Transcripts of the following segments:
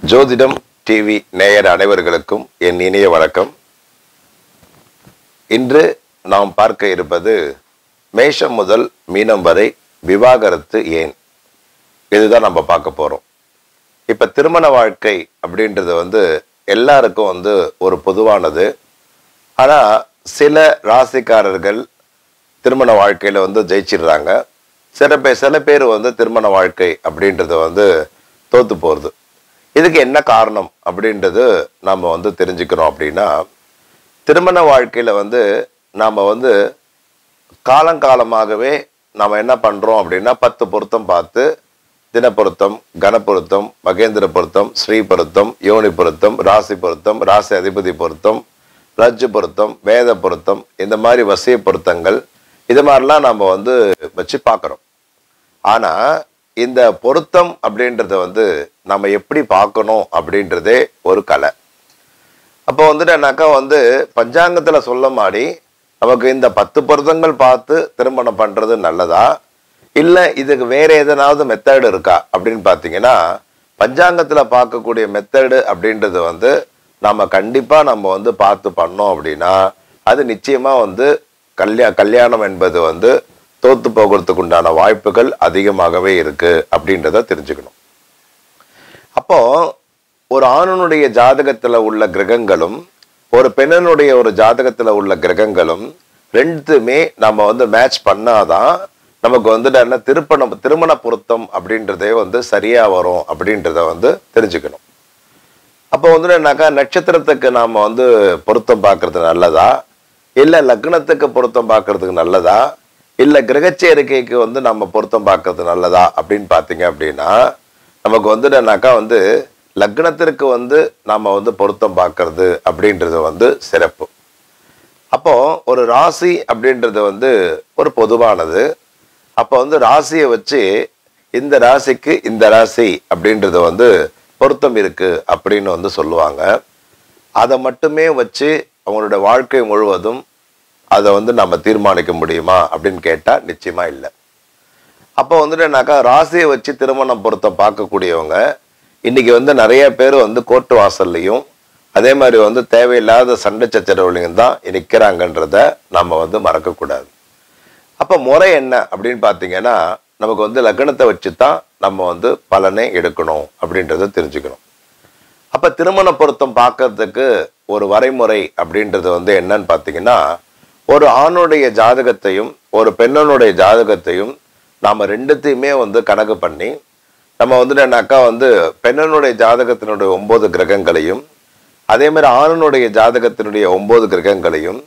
ஜோதிடம் டிவி நேயர் அனைவர்களுக்கும் என் இனிய வணக்கம் இன்று நாம் பார்க்க இருப்பது மேஷம் முதல் மீனம் வரை விவாகரத்து ஏன் இதுதான் நம்ம பார்க்க போறோம் இப்ப திருமண வாழ்க்கை அப்படின்றது வந்து எல்லாருக்கும் வந்து ஒரு பொதுவானது ஆனா சில ராசிக்காரர்கள் திருமண வாழ்க்கையில வந்து ஜெயிச்சிடுறாங்க சில பேர் சில பேர் வந்து திருமண வாழ்க்கை அப்படின்றது வந்து தோத்து போறது இதுக்கு என்ன காரணம் அப்படின்றது நாம வந்து தெரிஞ்சுக்கிறோம் அப்படின்னா திருமண வாழ்க்கையில வந்து நாம வந்து காலங்காலமாகவே நாம என்ன பண்றோம் அப்படின்னா பத்து பொருத்தம் பார்த்து தின பொருத்தம் கன பொருத்தம் மகேந்திர பொருத்தம் ஸ்ரீ பொருத்தம் யோனி பொருத்தம் ராசி பொருத்தம் ராசி அதிபதி பொருத்தம் ரஜ்ஜு பொருத்தம் வேத பொருத்தம் இந்த மாதிரி வசிய பொருத்தங்கள் இது மாதிரிலாம் நம்ம வந்து வச்சு பார்க்குறோம் ஆனா இந்த பொருத்தம் அப்படின்றத வந்து நம்ம எப்படி பார்க்கணும் அப்படின்றதே ஒரு கலை அப்போ வந்துட்டுனாக்கா வந்து பஞ்சாங்கத்துல சொல்ல மாதிரி நமக்கு இந்த பத்து பொருத்தங்கள் பார்த்து திருமணம் பண்றது நல்லதா இல்ல இதுக்கு வேற எதனாவது மெத்தடு இருக்கா அப்படின்னு பார்த்தீங்கன்னா பஞ்சாங்கத்துல பார்க்கக்கூடிய மெத்தடு அப்படின்றது வந்து நம்ம கண்டிப்பா நம்ம வந்து பார்த்து பண்ணோம் அப்படின்னா அது நிச்சயமா வந்து கல்யா கல்யாணம் என்பது வந்து தோத்து போகிறதுக்கு உண்டான வாய்ப்புகள் அதிகமாகவே இருக்கு அப்படின்றத தெரிஞ்சுக்கணும் அப்போ ஒரு ஆணனுடைய ஜாதகத்துல உள்ள கிரகங்களும் ஒரு பெண்ணனுடைய ஒரு ஜாதகத்துல உள்ள கிரகங்களும் ரெண்டுமே நம்ம வந்து மேட்ச் பண்ணாதான் நமக்கு வந்து என்ன திருப்பணம் திருமண பொருத்தம் அப்படின்றதே வந்து சரியா வரும் அப்படின்றத வந்து தெரிஞ்சுக்கணும் அப்போ வந்து என்னக்கா நட்சத்திரத்துக்கு நாம வந்து பொருத்தம் பார்க்கறது நல்லதா இல்ல லக்னத்துக்கு பொருத்தம் பார்க்கறதுக்கு நல்லதா இல்ல கிரகச்சேரிக்கைக்கு வந்து நம்ம பொருத்தம் பார்க்கறது நல்லதா அப்படின்னு பார்த்தீங்க அப்படின்னா நமக்கு வந்து என்னக்கா வந்து லக்னத்திற்கு வந்து நாம வந்து பொருத்தம் பார்க்கறது அப்படின்றது வந்து சிறப்பு அப்போ ஒரு ராசி அப்படின்றது வந்து ஒரு பொதுவானது அப்போ வந்து ராசியை வச்சு இந்த ராசிக்கு இந்த ராசி அப்படின்றது வந்து பொருத்தம் இருக்கு அப்படின்னு வந்து சொல்லுவாங்க அதை மட்டுமே வச்சு அவங்களோட வாழ்க்கை முழுவதும் அதை வந்து நம்ம தீர்மானிக்க முடியுமா அப்படின்னு கேட்டால் நிச்சயமா இல்லை அப்போ வந்துட்டுனாக்கா ராசியை வச்சு திருமணம் பொருத்தம் பார்க்கக்கூடியவங்க இன்னைக்கு வந்து நிறைய பேர் வந்து கோர்ட்டு வாசல்லையும் அதே மாதிரி வந்து தேவையில்லாத சண்டை சச்சரவுலையும் தான் நிற்கிறாங்கன்றத நம்ம வந்து மறக்கக்கூடாது அப்போ முறை என்ன அப்படின்னு பார்த்தீங்கன்னா நமக்கு வந்து லக்னத்தை வச்சு தான் நம்ம வந்து பலனை எடுக்கணும் அப்படின்றத தெரிஞ்சுக்கணும் அப்போ திருமண பொருத்தம் பார்க்கறதுக்கு ஒரு வரைமுறை அப்படின்றது வந்து என்னன்னு பார்த்தீங்கன்னா ஒரு ஆணுடைய ஜாதகத்தையும் ஒரு பெண்ணனுடைய ஜாதகத்தையும் நாம் ரெண்டுத்தையுமே வந்து கணக்கு பண்ணி நம்ம வந்து என்னக்கா வந்து பெண்ணனுடைய ஜாதகத்தினுடைய ஒன்பது கிரகங்களையும் அதே மாதிரி ஆணனுடைய ஜாதகத்தினுடைய ஒன்பது கிரகங்களையும்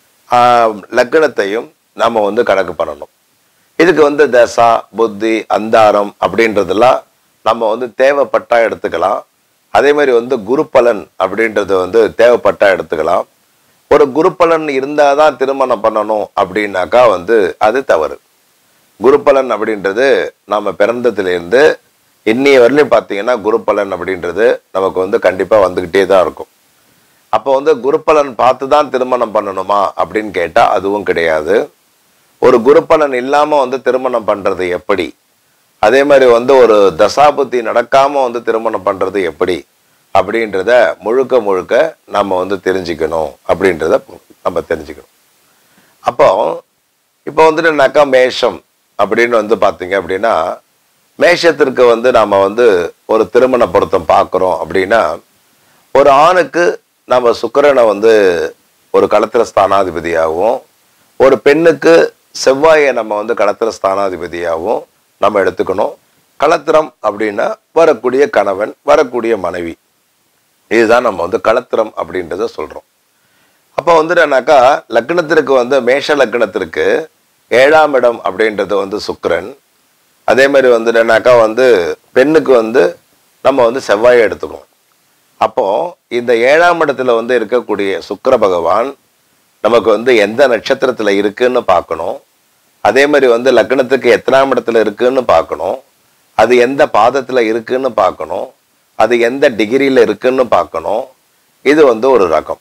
ஆஹ், லக்னத்தையும் நம்ம வந்து கணக்கு பண்ணணும் இதுக்கு வந்து தசா புத்தி அந்தாரம் அப்படின்றதெல்லாம் நம்ம வந்து தேவைப்பட்டா எடுத்துக்கலாம் அதே மாதிரி வந்து குரு பலன் அப்படின்றது வந்து தேவைப்பட்டா எடுத்துக்கலாம் ஒரு குரு பலன் இருந்தால் தான் திருமணம் பண்ணணும் அப்படின்னாக்கா வந்து அது தவறு குரு பலன் அப்படின்றது நம்ம பிறந்ததுலேருந்து இன்னைய வரலையும் பார்த்தீங்கன்னா குரு பலன் அப்படின்றது நமக்கு வந்து கண்டிப்பாக வந்துக்கிட்டே தான் இருக்கும் அப்போ வந்து குரு பலன் பார்த்து தான் திருமணம் பண்ணணுமா அப்படின்னு கேட்டால் அதுவும் கிடையாது ஒரு குரு பலன் இல்லாமல் வந்து திருமணம் பண்ணுறது எப்படி அதே மாதிரி வந்து ஒரு தசாபுத்தி நடக்காமல் வந்து திருமணம் பண்ணுறது எப்படி அப்படின்றத முழுக்க முழுக்க நம்ம வந்து தெரிஞ்சுக்கணும் அப்படின்றத நம்ம தெரிஞ்சுக்கணும் அப்போ இப்போ வந்துட்டுனாக்கா மேஷம் அப்படின்னு வந்து பார்த்தீங்க அப்படின்னா மேஷத்திற்கு வந்து நாம வந்து ஒரு திருமண பொருத்தம் பார்க்குறோம் அப்படின்னா ஒரு ஆணுக்கு நம்ம சுக்கிரனை வந்து ஒரு களத்திர ஸ்தானாதிபதியாகவும் ஒரு பெண்ணுக்கு செவ்வாயை நம்ம வந்து களத்திர ஸ்தானாதிபதியாகவும் நம்ம எடுத்துக்கணும் களத்திரம் அப்படின்னா வரக்கூடிய கணவன் வரக்கூடிய மனைவி இதுதான் நம்ம வந்து களத்திரம் அப்படின்றத சொல்றோம் அப்போ வந்துட்டுனாக்கா லக்னத்திற்கு வந்து மேஷ லக்னத்திற்கு ஏழாம் இடம் அப்படின்றது வந்து சுக்கிரன் அதே மாதிரி வந்துட்டுனாக்கா வந்து பெண்ணுக்கு வந்து நம்ம வந்து செவ்வாயை எடுத்துக்கணும் அப்போ இந்த ஏழாம் இடத்துல வந்து இருக்கக்கூடிய சுக்கிர பகவான் நமக்கு வந்து எந்த நட்சத்திரத்துல இருக்குன்னு பார்க்கணும் அதே மாதிரி வந்து லக்னத்துக்கு எத்தனாம் இடத்துல இருக்குன்னு பார்க்கணும் அது எந்த பாதத்துல இருக்குன்னு பார்க்கணும் அது எந்த டிகிரியில இருக்குன்னு பார்க்கணும் இது வந்து ஒரு ரகம்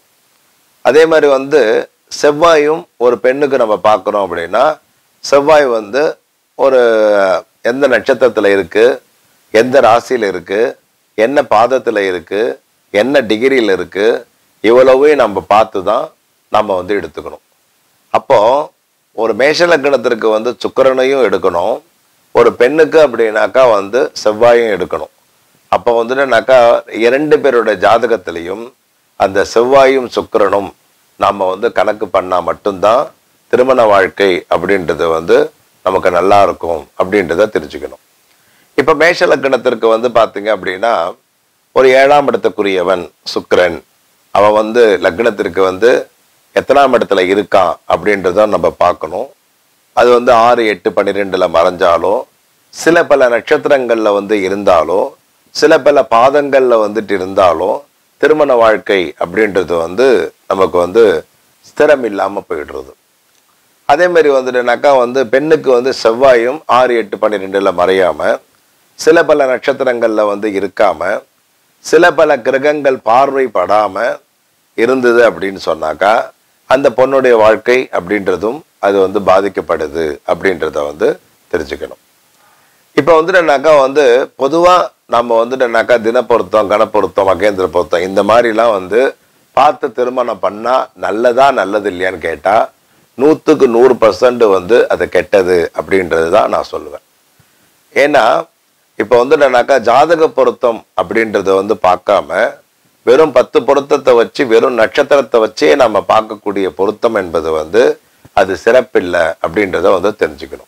அதே மாதிரி வந்து செவ்வாயும் ஒரு பெண்ணுக்கு நம்ம பார்க்குறோம் அப்படின்னா செவ்வாய் வந்து ஒரு எந்த நட்சத்திரத்தில் இருக்கு எந்த ராசியில் இருக்கு என்ன பாதத்தில் இருக்கு என்ன டிகிரியில் இருக்கு இவ்வளவையும் நம்ம பார்த்து தான் நம்ம வந்து எடுத்துக்கணும் அப்போ ஒரு மேஷ லக்னத்திற்கு வந்து சுக்கிரனையும் எடுக்கணும் ஒரு பெண்ணுக்கு அப்படின்னாக்கா வந்து செவ்வாயும் எடுக்கணும் அப்போ வந்துட்டுனாக்கா இரண்டு பேரோட ஜாதகத்திலையும் அந்த செவ்வாயும் சுக்கிரனும் நாம் வந்து கணக்கு பண்ணால் மட்டும்தான் திருமண வாழ்க்கை அப்படின்றது வந்து நமக்கு நல்லா இருக்கும் அப்படின்றத தெரிஞ்சுக்கணும் இப்போ மேஷ லக்னத்திற்கு வந்து பார்த்தீங்க அப்படின்னா ஒரு ஏழாம் இடத்துக்குரியவன் சுக்கிரன் அவன் வந்து லக்னத்திற்கு வந்து எத்தனாம் இடத்துல இருக்கான் அப்படின்றத நம்ம பார்க்கணும் அது வந்து ஆறு எட்டு பன்னிரெண்டுல மறைஞ்சாலோ சில பல நட்சத்திரங்கள்ல வந்து இருந்தாலோ சில பல பாதங்கள்ல வந்துட்டு இருந்தாலோ திருமண வாழ்க்கை அப்படின்றது வந்து நமக்கு வந்து ஸ்திரம் இல்லாம போயிடுறது அதே மாதிரி வந்துட்டுனாக்கா வந்து பெண்ணுக்கு வந்து செவ்வாயும் ஆறு எட்டு பன்னிரெண்டுல மறையாம சில பல நட்சத்திரங்கள்ல வந்து இருக்காம சில பல கிரகங்கள் பார்வை படாம இருந்தது அப்படின்னு சொன்னாக்கா அந்த பொண்ணுடைய வாழ்க்கை அப்படின்றதும் அது வந்து பாதிக்கப்படுது அப்படின்றத வந்து தெரிஞ்சுக்கணும் இப்போ வந்துட்டுனாக்கா வந்து பொதுவாக நம்ம வந்துட்டுனாக்கா தினப்பொருத்தம் கணப்பொருத்தம் மகேந்திர பொருத்தம் இந்த மாதிரிலாம் வந்து பார்த்து திருமணம் பண்ணால் நல்லதா நல்லது இல்லையான்னு கேட்டால் நூற்றுக்கு நூறு பர்சன்ட் வந்து அது கெட்டது அப்படின்றது தான் நான் சொல்லுவேன் ஏன்னா இப்போ வந்துட்டுனாக்கா ஜாதக பொருத்தம் அப்படின்றத வந்து பார்க்காம வெறும் பத்து பொருத்தத்தை வச்சு வெறும் நட்சத்திரத்தை வச்சே நம்ம பார்க்கக்கூடிய பொருத்தம் என்பது வந்து அது சிறப்பில்லை அப்படின்றத வந்து தெரிஞ்சுக்கணும்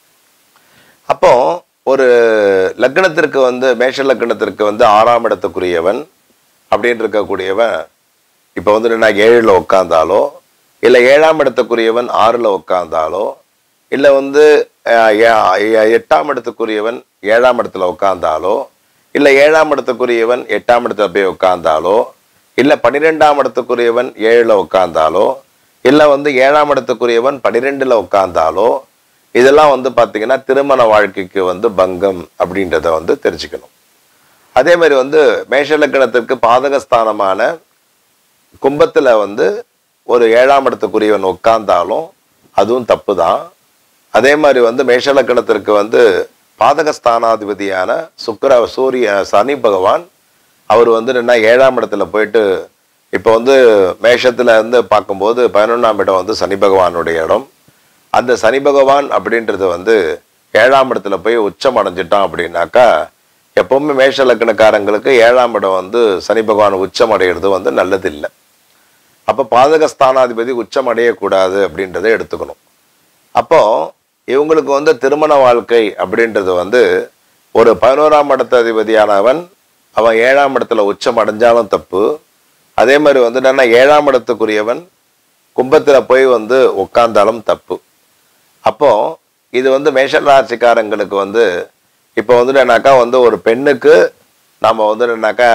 அப்போ ஒரு லக்னத்திற்கு வந்து மேஷ லக்னத்திற்கு வந்து ஆறாம் இடத்துக்குரியவன் அப்படின்னு இருக்கக்கூடியவன் இப்போ வந்து நான் ஏழில் உட்காந்தாலோ இல்லை ஏழாம் இடத்துக்குரியவன் ஆறில் உட்காந்தாலோ இல்லை வந்து அஹ், ஏ- எட்டாம் இடத்துக்குரியவன் ஏழாம் இடத்துல உட்காந்தாலோ இல்லை ஏழாம் இடத்துக்குரியவன் எட்டாம் இடத்துல போய் உட்காந்தாலோ இல்லை பன்னிரெண்டாம் இடத்துக்குரியவன் ஏழில் உட்காந்தாலோ இல்லை வந்து ஏழாம் இடத்துக்குரியவன் பன்னிரெண்டில் உட்காந்தாலோ இதெல்லாம் வந்து பார்த்தீங்கன்னா திருமண வாழ்க்கைக்கு வந்து பங்கம் அப்படின்றத வந்து தெரிஞ்சுக்கணும் அதே மாதிரி வந்து மேஷ லக்னத்திற்கு பாதகஸ்தானமான கும்பத்தில் வந்து ஒரு ஏழாம் இடத்துக்குரியவன் உட்கார்ந்தாலும் அதுவும் தப்பு தான் அதே மாதிரி வந்து மேஷ லக்னத்திற்கு வந்து பாதகஸ்தானாதிபதியான சுக்கிர சூரிய சனி பகவான் அவர் வந்து என்ன ஏழாம் இடத்துல போயிட்டு இப்போ வந்து மேஷத்துல இருந்து பார்க்கும்போது பதினொன்றாம் இடம் வந்து சனி பகவானுடைய இடம் அந்த சனி பகவான் அப்படின்றது வந்து ஏழாம் இடத்துல போய் உச்சம் அடைஞ்சிட்டான் அப்படின்னாக்கா எப்பவுமே மேஷ லக்னக்காரங்களுக்கு ஏழாம் இடம் வந்து சனி பகவான் உச்சம் அடைகிறது வந்து நல்லதில்லை அப்போ பாதகஸ்தானாதிபதி உச்சம் அடையக்கூடாது அப்படின்றத எடுத்துக்கணும் அப்போ இவங்களுக்கு வந்து திருமண வாழ்க்கை அப்படின்றது வந்து ஒரு பதினோராம் இடத்த அதிபதியானவன் அவன் ஏழாம் இடத்துல உச்சம் அடைஞ்சாலும் தப்பு அதே மாதிரி வந்து என்னன்னா ஏழாம் இடத்துக்குரியவன் கும்பத்துல போய் வந்து உட்கார்ந்தாலும் தப்பு அப்போ இது வந்து மேஷ ராசிக்காரங்களுக்கு வந்து இப்போ வந்து என்னன்னாக்கா வந்து ஒரு பெண்ணுக்கு நம்ம வந்து என்னன்னாக்கா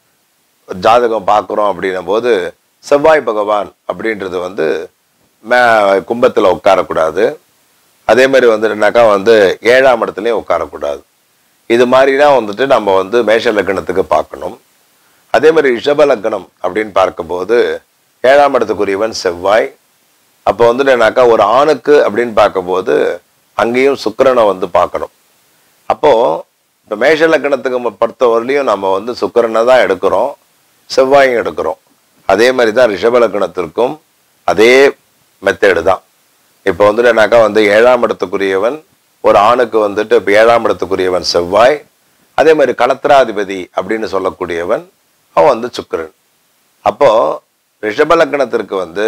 ஜாதகம் பார்க்குறோம் அப்படின்னும் போது செவ்வாய் பகவான் அப்படின்றது வந்து மே கும்பத்தில் உட்காரக்கூடாது அதே மாதிரி வந்துட்டுனாக்கா வந்து ஏழாம் இடத்துலையும் உட்காரக்கூடாது இது மாதிரிலாம் வந்துட்டு நம்ம வந்து மேஷ லக்னத்துக்கு பார்க்கணும் அதே மாதிரி ரிஷப லக்னம் அப்படின்னு பார்க்கும்போது ஏழாம் இடத்துக்குரியவன் செவ்வாய் அப்போ வந்துட்டுனாக்கா ஒரு ஆணுக்கு அப்படின்னு பார்க்கும்போது அங்கேயும் சுக்கிரனை வந்து பார்க்கணும் அப்போ இப்போ மேஷ லக்னத்துக்கு ம- பொறுத்தவரையிலையும் நம்ம வந்து சுக்கிரனை தான் எடுக்கிறோம் செவ்வாயும் எடுக்கிறோம் அதே மாதிரி தான் ரிஷப லக்னத்திற்கும் அதே மெத்தேடு தான் இப்போ வந்துட்டு என்னாக்கா வந்து ஏழாம் இடத்துக்குரியவன் ஒரு ஆணுக்கு வந்துட்டு இப்போ ஏழாம் இடத்துக்குரியவன் செவ்வாய் அதே மாதிரி களத்திராதிபதி அப்படின்னு சொல்லக்கூடியவன் அவன் வந்து சுக்கிரன் அப்போ ரிஷப லக்னத்திற்கு வந்து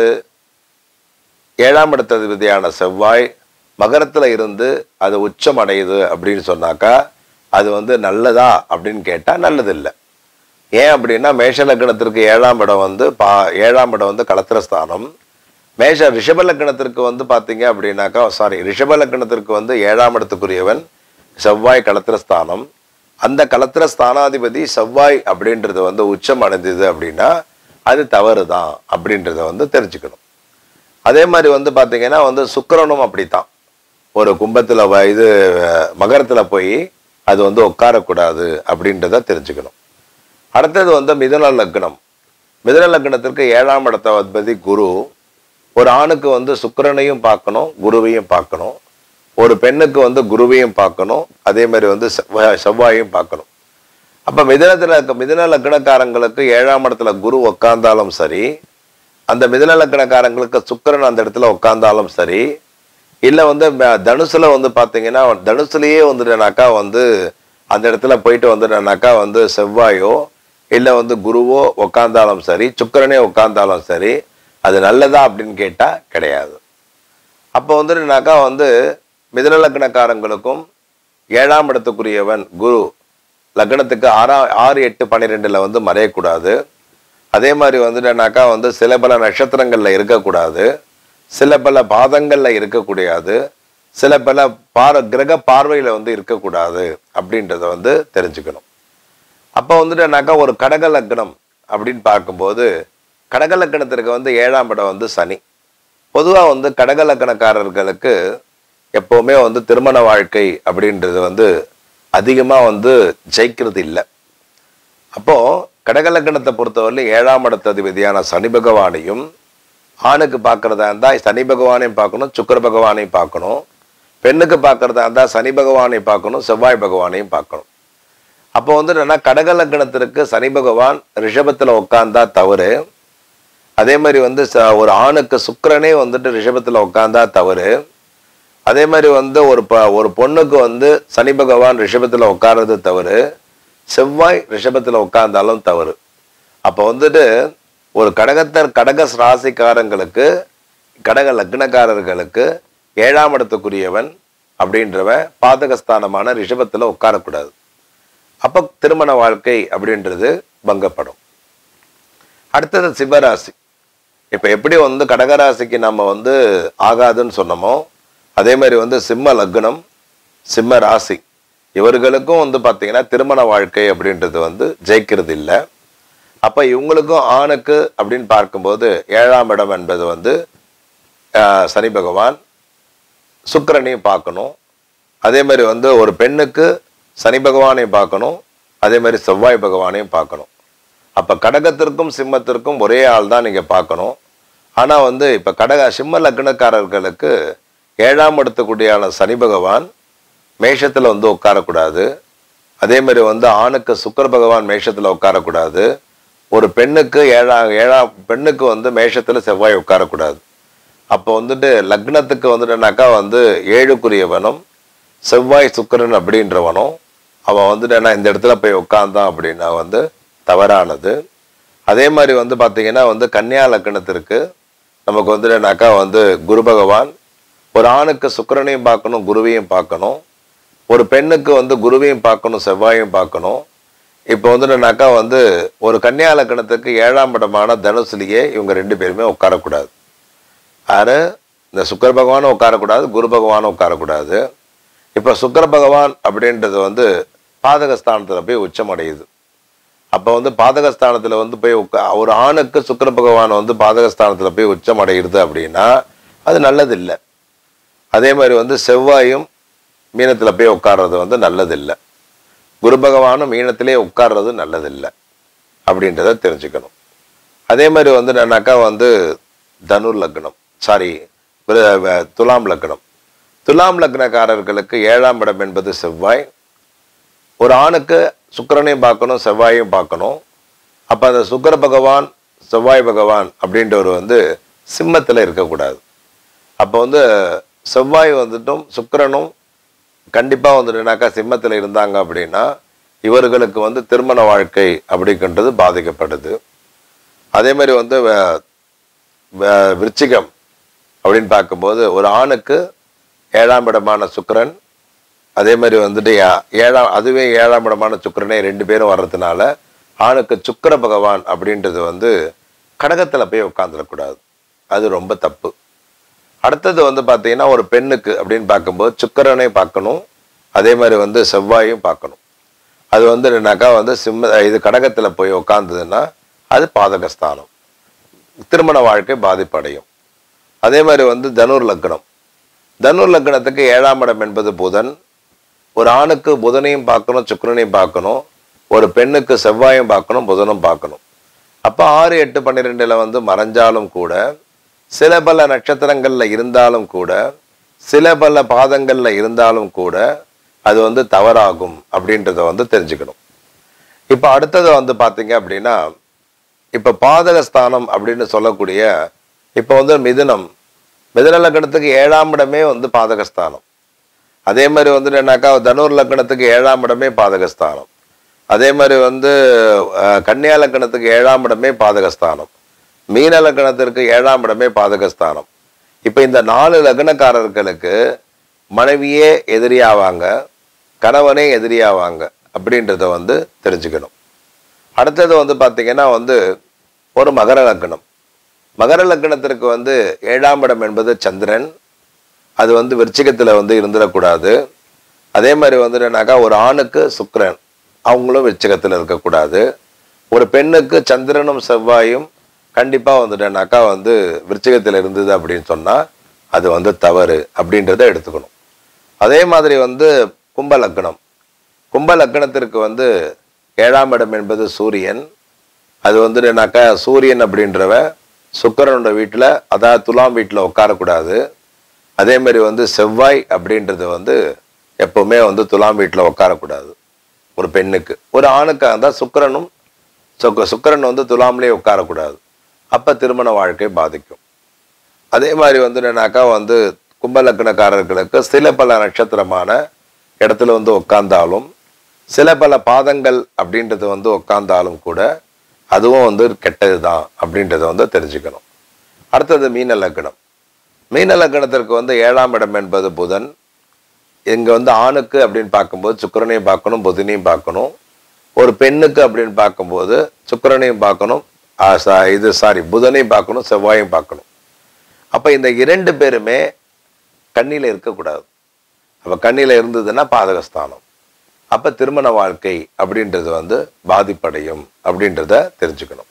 ஏழாம் இடத்ததிபதியான செவ்வாய் மகரத்துல இருந்து அது உச்சம் அடையுது அப்படின்னு சொன்னாக்கா அது வந்து நல்லதா அப்படின்னு கேட்டா நல்லதில்லை ஏன் அப்படின்னா மேஷ லக்னத்திற்கு ஏழாம் இடம் வந்து பா ஏழாம் இடம் வந்து களத்திரஸ்தானம் மேஷ ரிஷப லக்னத்திற்கு வந்து பார்த்தீங்க அப்படின்னாக்கா சாரி ரிஷப லக்னத்திற்கு வந்து ஏழாம் இடத்துக்குரியவன் செவ்வாய் களத்திரஸ்தானம் அந்த களத்திர ஸ்தானாதிபதி செவ்வாய் அப்படின்றது வந்து உச்சம் அடைந்தது அப்படின்னா அது தவறு தான் அப்படின்றத வந்து தெரிஞ்சுக்கணும் அதே மாதிரி வந்து பார்த்தீங்கன்னா வந்து சுக்கிரனும் அப்படித்தான் ஒரு கும்பத்தில் வ- இது அஹ், மகரத்துல போய் அது வந்து உட்காரக்கூடாது அப்படின்றத தெரிஞ்சுக்கணும் அடுத்தது வந்து மிதுன லக்னம் மிதுன லக்னத்திற்கு ஏழாம் இடத்த அதிபதி குரு ஒரு ஆணுக்கு வந்து சுக்கிரனையும் பார்க்கணும் குருவையும் பார்க்கணும் ஒரு பெண்ணுக்கு வந்து குருவையும் பார்க்கணும் அதே மாதிரி வந்து செவ்வாய் செவ்வாயையும் பார்க்கணும் அப்ப மிதனத்துல இருக்க மிதன லக்னக்காரங்களுக்கு ஏழாம் இடத்துல குரு உக்காந்தாலும் சரி அந்த மிதன லக்னக்காரங்களுக்கு சுக்கிரன் அந்த இடத்துல உட்கார்ந்தாலும் சரி இல்ல வந்து ம- தனுசுல வந்து பாத்தீங்கன்னா தனுசுலயே வந்துட்டேனாக்கா வந்து அந்த இடத்துல போயிட்டு வந்துட்டேனாக்கா வந்து செவ்வாயோ இல்ல வந்து குருவோ உட்கார்ந்தாலும் சரி சுக்கிரனே உட்கார்ந்தாலும் சரி அது நல்லதா அப்படின்னு கேட்டா கிடையாது அப்போ வந்துட்டுனாக்கா வந்து மிதன லக்னக்காரங்களுக்கும் ஏழாம் இடத்துக்குரியவன் குரு லக்னத்துக்கு ஆறாம் ஆறு எட்டு பன்னிரெண்டுல வந்து மறையக்கூடாது அதே மாதிரி வந்துட்டுனாக்கா வந்து சில பல நட்சத்திரங்கள்ல இருக்கக்கூடாது சில பல பாதங்கள்ல இருக்கக்கூடாது சில பல பார கிரக பார்வையில வந்து இருக்கக்கூடாது அப்படின்றத வந்து தெரிஞ்சுக்கணும் அப்போ வந்துட்டுனாக்கா ஒரு கடக லக்னம் அப்படின்னு பார்க்கும்போது கடக லக்னத்திற்கு வந்து ஏழாம் இடம் வந்து சனி பொதுவாக வந்து கடக லக்கணக்காரர்களுக்கு எப்போவுமே வந்து திருமண வாழ்க்கை அப்படின்றது வந்து அதிகமாக வந்து ஜெயிக்கிறது இல்லை அப்போ கடக லக்கணத்தை பொறுத்தவரை ஏழாம் இடத்த அதிபதியான சனி பகவானையும் ஆணுக்கு பார்க்கறதா இருந்தால் சனி பகவானையும் பார்க்கணும் சுக்கிர பகவானையும் பார்க்கணும் பெண்ணுக்கு பார்க்கறதா இருந்தால் சனி பகவானை பார்க்கணும் செவ்வாய் பகவானையும் பார்க்கணும் அப்போ வந்து என்னன்னா கடக லக்னத்திற்கு சனி பகவான் ரிஷபத்தில் உட்கார்ந்தா தவறு அதே மாதிரி வந்து ச- ஒரு ஆணுக்கு சுக்கிரனே வந்துட்டு ரிஷபத்தில் உட்கார்ந்தா தவறு அதே மாதிரி வந்து ஒரு ப ஒரு பொண்ணுக்கு வந்து சனி பகவான் ரிஷபத்தில் உட்கார்றது தவறு செவ்வாய் ரிஷபத்தில் உட்கார்ந்தாலும் தவறு அப்போ வந்துட்டு ஒரு கடகத்தர் கடக ராசிக்காரங்களுக்கு கடக லக்னக்காரர்களுக்கு ஏழாம் இடத்துக்குரியவன் அப்படின்றவன் பாதகஸ்தானமான ரிஷபத்தில் உட்காரக்கூடாது அப்போ திருமண வாழ்க்கை அப்படின்றது பங்கப்படும் அடுத்தது சிவராசி இப்போ எப்படி வந்து கடகராசிக்கு நம்ம வந்து ஆகாதுன்னு சொன்னோமோ அதே மாதிரி வந்து சிம்ம லக்னம் சிம்ம ராசி இவர்களுக்கும் வந்து பார்த்தீங்கன்னா திருமண வாழ்க்கை அப்படின்றது வந்து ஜெயிக்கிறது இல்லை அப்போ இவங்களுக்கும் ஆணுக்கு அப்படின்னு பார்க்கும்போது ஏழாம் இடம் என்பது வந்து ஆஹ், சனி பகவான் சுக்கிரனையும் பார்க்கணும் அதே மாதிரி வந்து ஒரு பெண்ணுக்கு சனி பகவானையும் பார்க்கணும் அதே மாதிரி செவ்வாய் பகவானையும் பார்க்கணும் அப்ப கடகத்திற்கும் சிம்மத்திற்கும் ஒரே ஆள் தான் நீங்க பார்க்கணும் ஆனா வந்து இப்ப கடக சிம்ம லக்னக்காரர்களுக்கு ஏழாம் இடத்துக்குடியான சனி பகவான் மேஷத்துல வந்து உட்காரக்கூடாது அதே மாதிரி வந்து ஆணுக்கு சுக்கிர பகவான் மேஷத்துல உட்காரக்கூடாது ஒரு பெண்ணுக்கு ஏழா ஏழாம் பெண்ணுக்கு வந்து மேஷத்துல செவ்வாய் உட்காரக்கூடாது அப்போ வந்துட்டு லக்னத்துக்கு வந்துட்டுனாக்கா வந்து ஏழுக்குரியவனும் செவ்வாய் சுக்கிரன் அப்படின்றவனும் அவன் வந்துட்டு என்ன இந்த இடத்துல போய் உட்கார்ந்தான் அப்படின்னா வந்து தவறானது அதே மாதிரி வந்து பார்த்தீங்கன்னா வந்து கன்னியா லக்னத்திற்கு நமக்கு வந்துட்டுனாக்கா வந்து குரு பகவான் ஒரு ஆணுக்கு சுக்கிரனையும் பார்க்கணும் குருவையும் பார்க்கணும் ஒரு பெண்ணுக்கு வந்து குருவையும் பார்க்கணும் செவ்வாயும் பார்க்கணும் இப்போ வந்துட்டுனாக்கா வந்து ஒரு கன்னியா லக்னத்துக்கு ஏழாம் இடமான தனுசுலேயே இவங்க ரெண்டு பேருமே உட்காரக்கூடாது யாரு இந்த சுக்கர பகவானும் உட்காரக்கூடாது குரு பகவானும் உட்காரக்கூடாது இப்போ சுக்கிர பகவான் அப்படின்றது வந்து பாதகஸ்தானத்தில் போய் உச்சமடையுது அப்போ வந்து பாதகஸ்தானத்தில் வந்து போய் உட்கா ஒரு ஆணுக்கு சுக்கிர பகவான் வந்து பாதகஸ்தானத்தில் போய் உச்சமடைகிறது அப்படின்னா அது நல்லதில்லை அதே மாதிரி வந்து செவ்வாயும் மீனத்தில் போய் உட்கார்றது வந்து நல்லதில்லை குரு பகவானும் மீனத்திலே உட்கார்றது நல்லதில்லை அப்படின்றத தெரிஞ்சுக்கணும் அதே மாதிரி வந்து என்னன்னாக்கா வந்து தனுர் லக்னம் சாரி துலாம் லக்னம் துலாம் லக்னக்காரர்களுக்கு ஏழாம் இடம் என்பது செவ்வாய் ஒரு ஆணுக்கு சுக்கிரனையும் பார்க்கணும் செவ்வாயையும் பார்க்கணும் அப்போ அந்த சுக்கிர பகவான் செவ்வாய் பகவான் அப்படின்றவர் வந்து சிம்மத்தில் இருக்கக்கூடாது அப்போ வந்து செவ்வாய் வந்துட்டும் சுக்கிரனும் கண்டிப்பாக வந்துட்டுனாக்கா சிம்மத்தில் இருந்தாங்க அப்படின்னா இவர்களுக்கு வந்து திருமண வாழ்க்கை அப்படின்றது பாதிக்கப்படுது அதே மாதிரி வந்து வ- வ- விருச்சிகம் அப்படின்னு பார்க்கும்போது ஒரு ஆணுக்கு ஏழாம் இடமான சுக்கிரன் அதே மாதிரி வந்துட்டு ஏ- ஏழாம் அதுவே ஏழாம் இடமான சுக்கிரனே ரெண்டு பேரும் வர்றதுனால ஆணுக்கு சுக்கிர பகவான் அப்படின்றது வந்து கடகத்தில் போய் உட்காந்துடக்கூடாது அது ரொம்ப தப்பு அடுத்தது வந்து பார்த்தீங்கன்னா ஒரு பெண்ணுக்கு அப்படின்னு பார்க்கும்போது சுக்கிரனை பார்க்கணும் அதே மாதிரி வந்து செவ்வாயும் பார்க்கணும் அது வந்து என்னன்னாக்கா வந்து சிம்ம இது கடகத்தில் போய் உட்காந்ததுன்னா அது பாதகஸ்தானம் திருமண வாழ்க்கை பாதிப்படையும் அதே மாதிரி வந்து தனுர் லக்னம் தனுர் லக்னத்துக்கு ஏழாம் இடம் என்பது புதன் ஒரு ஆணுக்கு புதனையும் பார்க்கணும் சுக்கிரனையும் பார்க்கணும் ஒரு பெண்ணுக்கு செவ்வாயும் பார்க்கணும் புதனும் பார்க்கணும் அப்போ ஆறு எட்டு பன்னிரெண்டுல வந்து மறைஞ்சாலும் கூட சில பல நட்சத்திரங்கள்ல இருந்தாலும் கூட சில பல பாதங்கள்ல இருந்தாலும் கூட அது வந்து தவறாகும் அப்படின்றத வந்து தெரிஞ்சுக்கணும் இப்போ அடுத்தது வந்து பார்த்தீங்க அப்படின்னா இப்போ பாதகஸ்தானம் அப்படின்னு சொல்லக்கூடிய இப்போ வந்து மிதுனம் மிதுன லக்னத்துக்கு ஏழாம் இடமே வந்து பாதகஸ்தானம் அதே மாதிரி வந்து என்னன்னாக்கா தனுர் லக்னத்துக்கு ஏழாம் இடமே பாதகஸ்தானம் அதே மாதிரி வந்து அஹ், கன்னியா லக்னத்துக்கு ஏழாம் இடமே பாதகஸ்தானம் மீன லக்னத்திற்கு ஏழாம் இடமே பாதகஸ்தானம் இப்போ இந்த நாலு லக்னக்காரர்களுக்கு மனைவியே எதிரியாவாங்க கணவனே எதிரியாவாங்க அப்படின்றத வந்து தெரிஞ்சுக்கணும் அடுத்தது வந்து பார்த்தீங்கன்னா வந்து ஒரு மகர லக்னம் மகர லக்னத்திற்கு வந்து ஏழாம் இடம் என்பது சந்திரன் அது வந்து விருச்சிகத்தில் வந்து இருந்துடக்கூடாது அதே மாதிரி வந்து என்னன்னாக்கா ஒரு ஆணுக்கு சுக்கிரன் அவங்களும் விருச்சிகத்தில் இருக்கக்கூடாது ஒரு பெண்ணுக்கு சந்திரனும் செவ்வாயும் கண்டிப்பாக வந்துட்டேனாக்கா வந்து விருச்சிகத்தில் இருந்தது அப்படின்னு சொன்னால் அது வந்து தவறு அப்படின்றத எடுத்துக்கணும் அதே மாதிரி வந்து கும்ப லக்னம் கும்ப லக்னத்திற்கு வந்து ஏழாம் இடம் என்பது சூரியன் அது வந்து என்னன்னாக்கா சூரியன் அப்படின்றவன் சுக்கிரனோட வீட்டில் அதாவது துலாம் வீட்டில் உட்காரக்கூடாது அதே மாதிரி வந்து செவ்வாய் அப்படின்றது வந்து எப்பவுமே வந்து துலாம் வீட்டில் உட்காரக்கூடாது ஒரு பெண்ணுக்கு ஒரு ஆணுக்காக இருந்தால் சுக்கிரனும் சுக்க சுக்கிரன் வந்து துலாம்லேயே உட்காரக்கூடாது அப்போ திருமண வாழ்க்கை பாதிக்கும் அதே மாதிரி வந்து என்னன்னாக்கா வந்து கும்ப லக்னக்காரர்களுக்கு சில பல நட்சத்திரமான இடத்துல வந்து உட்கார்ந்தாலும் சில பல பாதங்கள் அப்படின்றது வந்து உட்கார்ந்தாலும் கூட அதுவும் வந்து கெட்டது தான் அப்படின்றத வந்து தெரிஞ்சுக்கணும் அடுத்தது மீன லக்னம் மீன லக்னத்திற்கு வந்து ஏழாம் இடம் என்பது புதன் இங்க வந்து ஆணுக்கு அப்படின்னு பார்க்கும்போது சுக்கிரனையும் பார்க்கணும் புதனையும் பார்க்கணும் ஒரு பெண்ணுக்கு அப்படின்னு பார்க்கும்போது சுக்கிரனையும் பார்க்கணும் ஆ, சா- இது சாரி புதனையும் பார்க்கணும் செவ்வாயும் பார்க்கணும் அப்ப இந்த இரண்டு பேருமே கண்ணில இருக்கக்கூடாது அப்ப கண்ணில இருந்ததுன்னா பாதகஸ்தானம் அப்ப திருமண வாழ்க்கை அப்படின்றது வந்து பாதிப்படையும் அப்படின்றத தெரிஞ்சுக்கணும்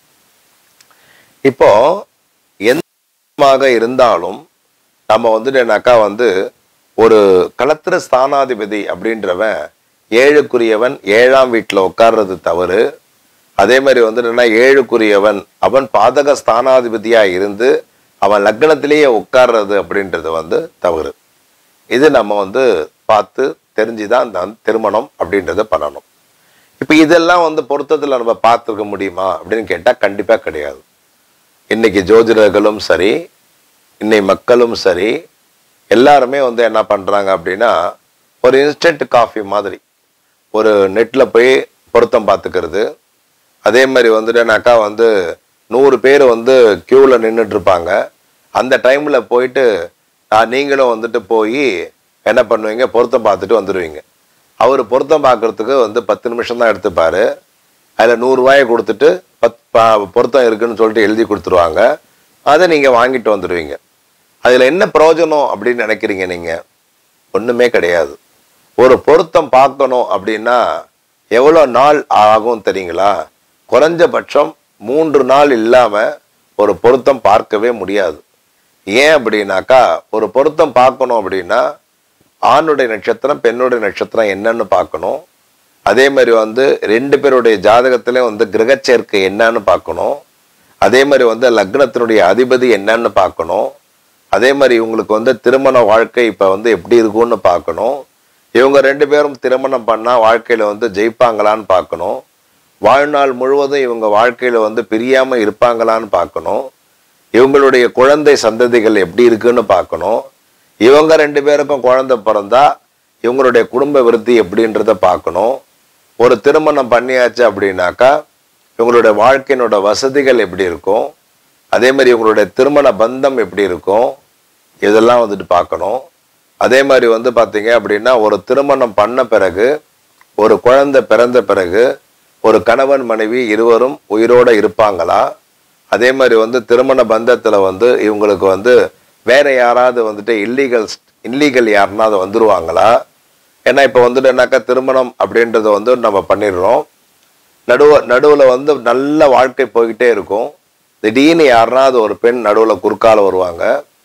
இப்போ எந்த விதமாக இருந்தாலும் நம்ம வந்துட்டு என்னக்கா வந்து ஒரு களத்திர ஸ்தானாதிபதி அப்படின்றவன் ஏழுக்குரியவன் ஏழாம் வீட்டில் உட்கார்றது தவறு அதே மாதிரி வந்து என்னன்னா ஏழுக்குரியவன் அவன் பாதக ஸ்தானாதிபதியா இருந்து அவன் லக்னத்திலேயே உட்கார்றது அப்படின்றது வந்து தவறு இது நம்ம வந்து பார்த்து தெரிஞ்சுதான் அந்த திருமணம் அப்படின்றத பண்ணணும் இப்போ இதெல்லாம் வந்து பொருத்தத்தில் நம்ம பார்த்துருக்க முடியுமா அப்படின்னு கேட்டால் கண்டிப்பாக கிடையாது இன்னைக்கு ஜோதிடர்களும் சரி இன்னை மக்களும் சரி எல்லாருமே வந்து என்ன பண்ணுறாங்க அப்படின்னா ஒரு இன்ஸ்டன்ட் காஃபி மாதிரி ஒரு நெட்டில் போய் பொருத்தம் பார்த்துக்கிறது அதே மாதிரி வந்துட்டுனாக்கா வந்து நூறு பேர் வந்து க்யூவில் நின்றுட்டு இருப்பாங்க அந்த டைமில் போயிட்டு ஆ, நீங்களும் வந்துட்டு போய் என்ன பண்ணுவீங்க பொருத்தம் பார்த்துட்டு வந்துடுவீங்க அவர் பொருத்தம் பார்க்கறதுக்கு வந்து பத்து நிமிஷம் தான் எடுத்துப்பாரு அதில் நூறுரூவாயை கொடுத்துட்டு பத் ப- பொருத்தம் இருக்குன்னு சொல்லிட்டு எழுதி கொடுத்துருவாங்க அதை நீங்கள் வாங்கிட்டு வந்துடுவீங்க அதில் என்ன பிரயோஜனம் அப்படின்னு நினைக்கிறீங்க நீங்கள் ஒன்றுமே கிடையாது ஒரு பொருத்தம் பார்க்கணும் அப்படின்னா எவ்வளோ நாள் ஆகும் தெரியுங்களா குறைஞ்சபட்சம் மூன்று நாள் இல்லாமல் ஒரு பொருத்தம் பார்க்கவே முடியாது ஏன் அப்படின்னாக்கா ஒரு பொருத்தம் பார்க்கணும் அப்படின்னா ஆணுடைய நட்சத்திரம் பெண்ணுடைய நட்சத்திரம் என்னன்னு பார்க்கணும் அதே மாதிரி வந்து ரெண்டு பேருடைய ஜாதகத்திலே வந்து கிரக சேர்க்கை என்னன்னு பார்க்கணும் அதே மாதிரி வந்து லக்னத்தினுடைய அதிபதி என்னன்னு பார்க்கணும் அதே மாதிரி இவங்களுக்கு வந்து திருமண வாழ்க்கை இப்போ வந்து எப்படி இருக்கும்னு பார்க்கணும் இவங்க ரெண்டு பேரும் திருமணம் பண்ணால் வாழ்க்கையில் வந்து ஜெயிப்பாங்களான்னு பார்க்கணும் வாழ்நாள் முழுவதும் இவங்க வாழ்க்கையில் வந்து பிரியாமல் இருப்பாங்களான்னு பார்க்கணும் இவங்களுடைய குழந்தை சந்ததிகள் எப்படி இருக்குன்னு பார்க்கணும் இவங்க ரெண்டு பேருக்கும் குழந்தை பிறந்தா இவங்களுடைய குடும்ப விருத்தி எப்படின்றத பார்க்கணும் ஒரு திருமணம் பண்ணியாச்சு அப்படின்னாக்கா இவங்களுடைய வாழ்க்கையினோட வசதிகள் எப்படி இருக்கும் அதே மாதிரி இவங்களுடைய திருமண பந்தம் எப்படி இருக்கும் இதெல்லாம் வந்துட்டு பார்க்கணும் அதே மாதிரி வந்து பார்த்தீங்க அப்படின்னா ஒரு திருமணம் பண்ண பிறகு ஒரு குழந்தை பிறந்த பிறகு ஒரு கணவன் மனைவி இருவரும் உயிரோட இருப்பாங்களா அதே மாதிரி வந்து திருமண பந்தத்தில் வந்து இவங்களுக்கு வந்து வேற யாராவது வந்துட்டு இல்லீகல் இல்லீகல் யாருனாவது வந்துருவாங்களா ஏன்னா இப்போ வந்துட்டு என்னக்கா திருமணம் அப்படின்றத வந்து நம்ம பண்ணிடுறோம் நடுவ நடுவில் வந்து நல்ல வாழ்க்கை போய்கிட்டே இருக்கும் திடீர்னு யாருனாவது ஒரு பெண் நடுவில் குறுக்கால வருவாங்க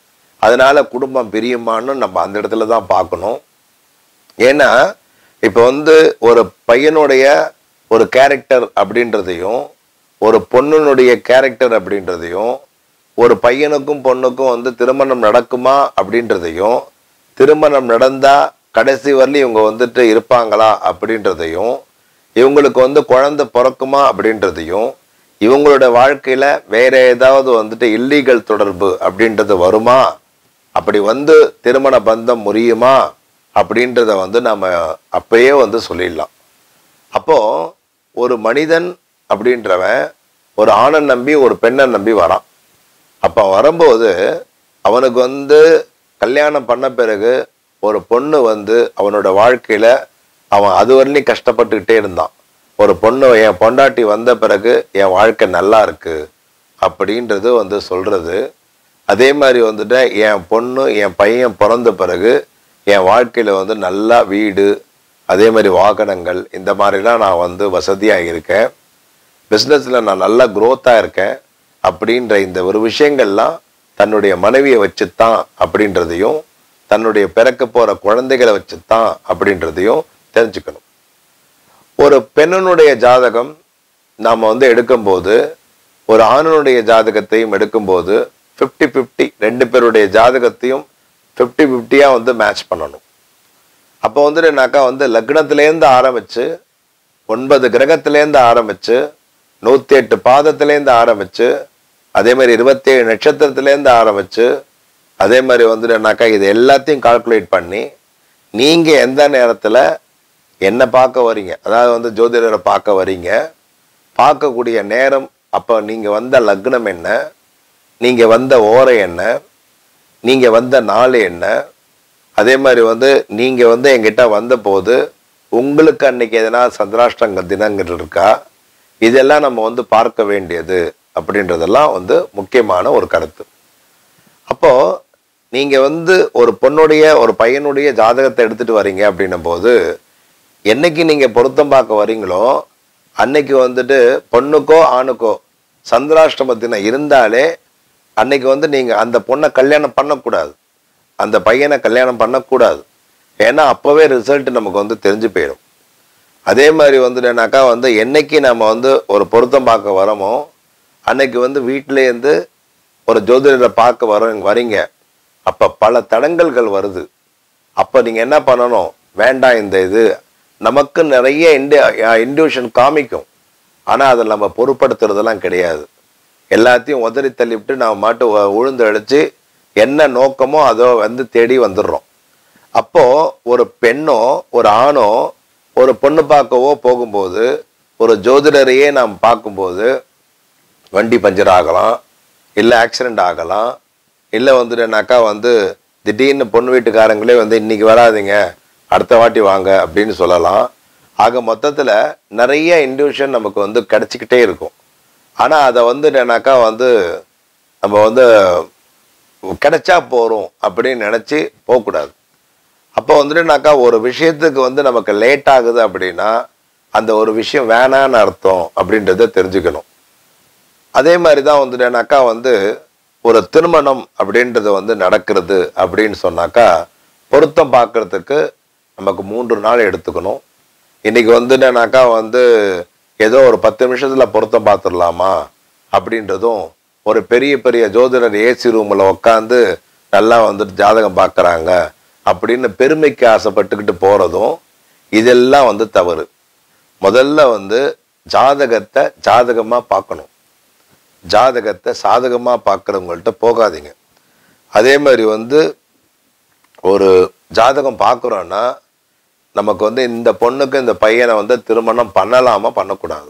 அதனால குடும்பம் பிரியுமான்னு நம்ம அந்த இடத்துல தான் பார்க்கணும் ஏன்னா இப்போ வந்து ஒரு பையனுடைய ஒரு கேரக்டர் அப்படின்றதையும் ஒரு பொண்ணுனுடைய கேரக்டர் அப்படின்றதையும் ஒரு பையனுக்கும் பொண்ணுக்கும் வந்து திருமணம் நடக்குமா அப்படின்றதையும் திருமணம் நடந்தா கடைசி வரலையும் இவங்க வந்துட்டு இருப்பாங்களா அப்படின்றதையும் இவங்களுக்கு வந்து குழந்தை பிறக்குமா அப்படின்றதையும் இவங்களோட வாழ்க்கையில வேற ஏதாவது வந்துட்டு இல்லீகல் தொடர்பு அப்படின்றது வருமா அப்படி வந்து திருமண பந்தம் முறியுமா அப்படின்றத வந்து நம்ம அப்பயே வந்து சொல்லிடலாம் அப்போ ஒரு மனிதன் அப்படின்றவன் ஒரு ஆணை நம்பி ஒரு பெண்ணை நம்பி வரான் அப்போ வரும்போது அவனுக்கு வந்து கல்யாணம் பண்ண பிறகு ஒரு பொண்ணு வந்து அவனோட வாழ்க்கையில அவன் அது வரலையும் கஷ்டப்பட்டுக்கிட்டே இருந்தான் ஒரு பொண்ணு என் பொண்டாட்டி வந்த பிறகு என் வாழ்க்கை நல்லா இருக்கு அப்படின்றது வந்து சொல்றது அதே மாதிரி வந்துட்டு என் பொண்ணு என் பையன் பிறந்த பிறகு என் வாழ்க்கையில வந்து நல்லா வீடு அதே மாதிரி வாகனங்கள் இந்த மாதிரிலாம் நான் வந்து வசதியாக இருக்கேன் பிஸ்னஸில் நான் நல்லா growth-ஆ இருக்கேன் அப்படின்ற இந்த ஒரு விஷயங்கள்லாம் தன்னுடைய மனைவியை வச்சுத்தான் அப்படின்றதையும் தன்னுடைய பிறக்க போற குழந்தைகளை வச்சுத்தான் அப்படின்றதையும் தெரிஞ்சுக்கணும் ஒரு பெண்ணினுடைய ஜாதகம் நாம் வந்து எடுக்கும்போது ஒரு ஆணினுடைய ஜாதகத்தையும் எடுக்கும்போது ஃபிஃப்டி ஃபிஃப்டி ரெண்டு பேருடைய ஜாதகத்தையும் ஃபிஃப்டி ஃபிஃப்டியாக வந்து மேட்ச் பண்ணணும் அப்போ வந்து என்னாக்கா வந்து லக்னத்திலேருந்து ஆரம்பிச்சு ஒன்பது கிரகத்திலேருந்து ஆரம்பிச்சு நூத்தி எட்டு பாதத்திலேருந்து ஆரம்பிச்சு அதே மாதிரி இருபத்தேழு நட்சத்திரத்திலேருந்து ஆரம்பிச்சு அதே மாதிரி வந்து என்னாக்கா இது எல்லாத்தையும் கால்குலேட் பண்ணி நீங்க எந்த நேரத்துல என்ன பார்க்க வரீங்க அதாவது வந்து ஜோதிடரை பார்க்க வரீங்க பார்க்கக்கூடிய நேரம் அப்போ நீங்க வந்த லக்னம் என்ன நீங்க வந்த ஓரை என்ன நீங்க வந்த நாள் என்ன அதே மாதிரி வந்து நீங்க வந்து என்கிட்ட வந்த போது உங்களுக்கு அன்னைக்கு எதனா சந்திராஷ்டங்க தினங்கள் இருக்கா இதெல்லாம் நம்ம வந்து பார்க்க வேண்டியது அப்படின்றதெல்லாம் வந்து முக்கியமான ஒரு கருத்து அப்போ நீங்க வந்து ஒரு பொண்ணுடைய ஒரு பையனுடைய ஜாதகத்தை எடுத்துட்டு வரீங்க அப்படின்னும் போது என்னைக்கு நீங்க பொருத்தம் பார்க்க வரீங்களோ அன்னைக்கு வந்துட்டு பொண்ணுக்கோ ஆணுக்கோ சந்திராஷ்டம தினம் இருந்தாலே அன்னைக்கு வந்து நீங்க அந்த பொண்ணை கல்யாணம் பண்ணக்கூடாது அந்த பையனை கல்யாணம் பண்ணக்கூடாது ஏன்னா அப்பவே ரிசல்ட் நமக்கு வந்து தெரிஞ்சு போயிடும் அதே மாதிரி வந்துட்டுனாக்கா வந்து என்னைக்கு நம்ம வந்து ஒரு பொருத்தம் பார்க்க வரோமோ அன்னைக்கு வந்து வீட்டிலேருந்து ஒரு ஜோதிடரை பார்க்க வர வரீங்க அப்ப பல தடங்கல்கள் வருது அப்ப நீங்க என்ன பண்ணணும் வேண்டாம் இந்த இது நமக்கு நிறைய இண்டு இன்டியூஷன் காமிக்கும் ஆனா அதை நம்ம பொருட்படுத்துறதெல்லாம் கிடையாது எல்லாத்தையும் உதறி தள்ளிவிட்டு நம்ம மாட்டு உ- உழுந்து அடிச்சு என்ன நோக்கமோ அதோ வந்து தேடி வந்துடுறோம் அப்போ ஒரு பெண்ணோ ஒரு ஆணோ ஒரு பொண்ணு பார்க்கவோ போகும்போது ஒரு ஜோதிடரையே நாம் பார்க்கும்போது வண்டி பஞ்சர் ஆகலாம் இல்லை ஆக்சிடெண்ட் ஆகலாம் இல்லை வந்துட்டுனாக்கா வந்து திடீர்னு பொண்ணு வீட்டுக்காரங்களே வந்து இன்னைக்கு வராதீங்க அடுத்த வாட்டி வாங்க அப்படின்னு சொல்லலாம் ஆக மொத்தத்தில் நிறைய இன்டியூஷன் நமக்கு வந்து கிடைச்சிக்கிட்டே இருக்கும் ஆனால் அதை வந்து என்னன்னாக்கா வந்து நம்ம வந்து கிடைச்சா போகிறோம் அப்படின்னு நினச்சி போகக்கூடாது அப்போ வந்துட்டுனாக்கா ஒரு விஷயத்துக்கு வந்து நமக்கு லேட் ஆகுது அப்படின்னா அந்த ஒரு விஷயம் வேணான்னு அர்த்தம் அப்படின்றத தெரிஞ்சுக்கணும் அதே மாதிரி தான் வந்துட்டுனாக்கா வந்து ஒரு திருமணம் அப்படின்றது வந்து நடக்கிறது அப்படின்னு சொன்னாக்கா பொருத்தம் பார்க்கறதுக்கு நமக்கு மூன்று நாள் எடுத்துக்கணும் இன்னைக்கு வந்துட்டுனாக்கா வந்து ஏதோ ஒரு பத்து நிமிஷத்துல பொருத்தம் பார்த்துடலாமா அப்படின்றதும் ஒரு பெரிய பெரிய ஜோதிடர் ஏசி ரூமில் உட்காந்து நல்லா வந்துட்டு ஜாதகம் பார்க்கறாங்க அப்படின்னு பெருமைக்கு ஆசைப்பட்டுக்கிட்டு போறதும் இதெல்லாம் வந்து தவறு முதல்ல வந்து ஜாதகத்தை ஜாதகமா பார்க்கணும் ஜாதகத்தை சாதகமா பார்க்குறவங்கள்ட்ட போகாதீங்க அதே மாதிரி வந்து ஒரு ஜாதகம் பார்க்குறோன்னா நமக்கு வந்து இந்த பொண்ணுக்கு இந்த பையனை வந்து திருமணம் பண்ணலாமா பண்ணக்கூடாது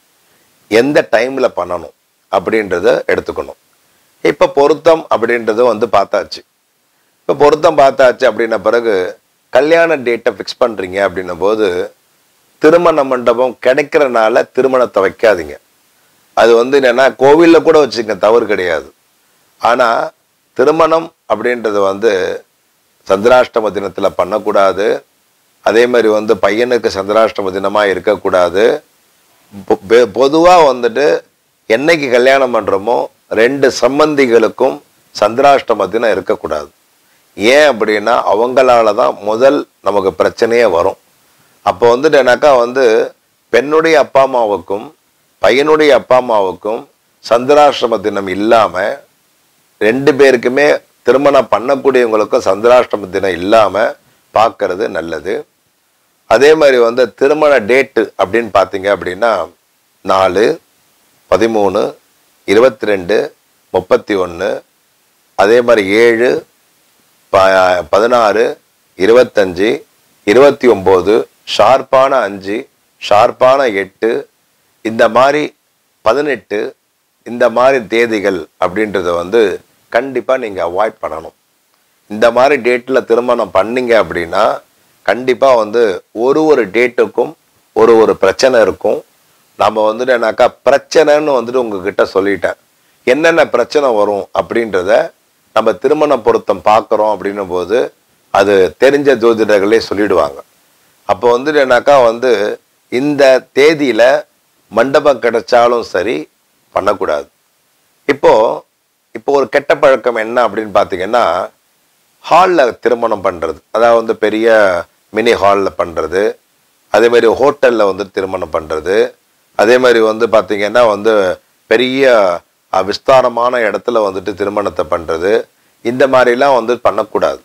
எந்த டைம்ல பண்ணணும் அப்படின்றத எடுத்துக்கணும் இப்போ பொருத்தம் அப்படின்றத வந்து பார்த்தாச்சு இப்போ பொருத்தம் பார்த்தாச்சு அப்படின்ன பிறகு கல்யாண டேட்டை ஃபிக்ஸ் பண்றீங்க அப்படின்னும் போது திருமண மண்டபம் கிடைக்கிறனால திருமணத்தை வைக்காதீங்க அது வந்து என்னன்னா கோவில்ல கூட வச்சுங்க தவறு கிடையாது ஆனா திருமணம் அப்படின்றது வந்து சந்திராஷ்டம தினத்துல பண்ணக்கூடாது அதே மாதிரி வந்து பையனுக்கு சந்திராஷ்டம தினமா இருக்கக்கூடாது பொ- பெ- பொதுவா வந்துட்டு என்னைக்கு கல்யாணம் பண்றோமோ ரெண்டு சம்பந்திகளுக்கும் சந்திராஷ்டம தினம் இருக்கக்கூடாது ஏன் அப்படின்னா அவங்களால தான் முதல் நமக்கு பிரச்சனையே வரும் அப்போ வந்துட்டு என்னக்கா வந்து பெண்ணுடைய அப்பா அம்மாவுக்கும் பையனுடைய அப்பா அம்மாவுக்கும் சந்திராஷ்டம தினம் இல்லாம ரெண்டு பேருக்குமே திருமணம் பண்ணக்கூடியவங்களுக்கும் சந்திராஷ்டம தினம் இல்லாம பார்க்கறது நல்லது அதே மாதிரி வந்து திருமண டேட்டு அப்படின்னு பார்த்தீங்க அப்படின்னா நாலு பதிமூணு இருபத்தி ரெண்டு முப்பத்தி ஒன்று அதே மாதிரி ஏழு ப பதினாறு இருபத்தஞ்சு இருபத்தி ஒம்பது ஷார்ப்பான அஞ்சு ஷார்ப்பான எட்டு இந்த மாதிரி பதினெட்டு இந்த மாதிரி தேதிகள் அப்படின்றத வந்து கண்டிப்பாக நீங்கள் அவாய்ட் பண்ணணும் இந்த மாதிரி டேட்டில் திருமணம் பண்ணீங்க அப்படின்னா கண்டிப்பாக வந்து ஒரு ஒரு டேட்டுக்கும் ஒரு ஒரு பிரச்சனை இருக்கும் நம்ம வந்துட்டு என்னாக்கா பிரச்சனைன்னு வந்துட்டு உங்ககிட்ட சொல்லிட்டேன் என்னென்ன பிரச்சனை வரும் அப்படின்றத நம்ம திருமண பொருத்தம் பார்க்குறோம் அப்படின்னும் போது அது தெரிஞ்ச ஜோதிடர்களே சொல்லிடுவாங்க அப்போ வந்துட்டு என்னாக்கா வந்து இந்த தேதியில மண்டபம் கிடைச்சாலும் சரி பண்ணக்கூடாது இப்போ இப்போ ஒரு கெட்ட பழக்கம் என்ன அப்படின்னு பார்த்தீங்கன்னா ஹாலில் திருமணம் பண்ணுறது அதாவது வந்து பெரிய மினி ஹாலில் பண்ணுறது அதே மாதிரி ஹோட்டலில் வந்து திருமணம் பண்ணுறது அதே மாதிரி வந்து பார்த்தீங்கன்னா வந்து பெரிய அஹ், விஸ்தாரமான இடத்துல வந்துட்டு திருமணத்தை பண்ணுறது இந்த மாதிரிலாம் வந்து பண்ணக்கூடாது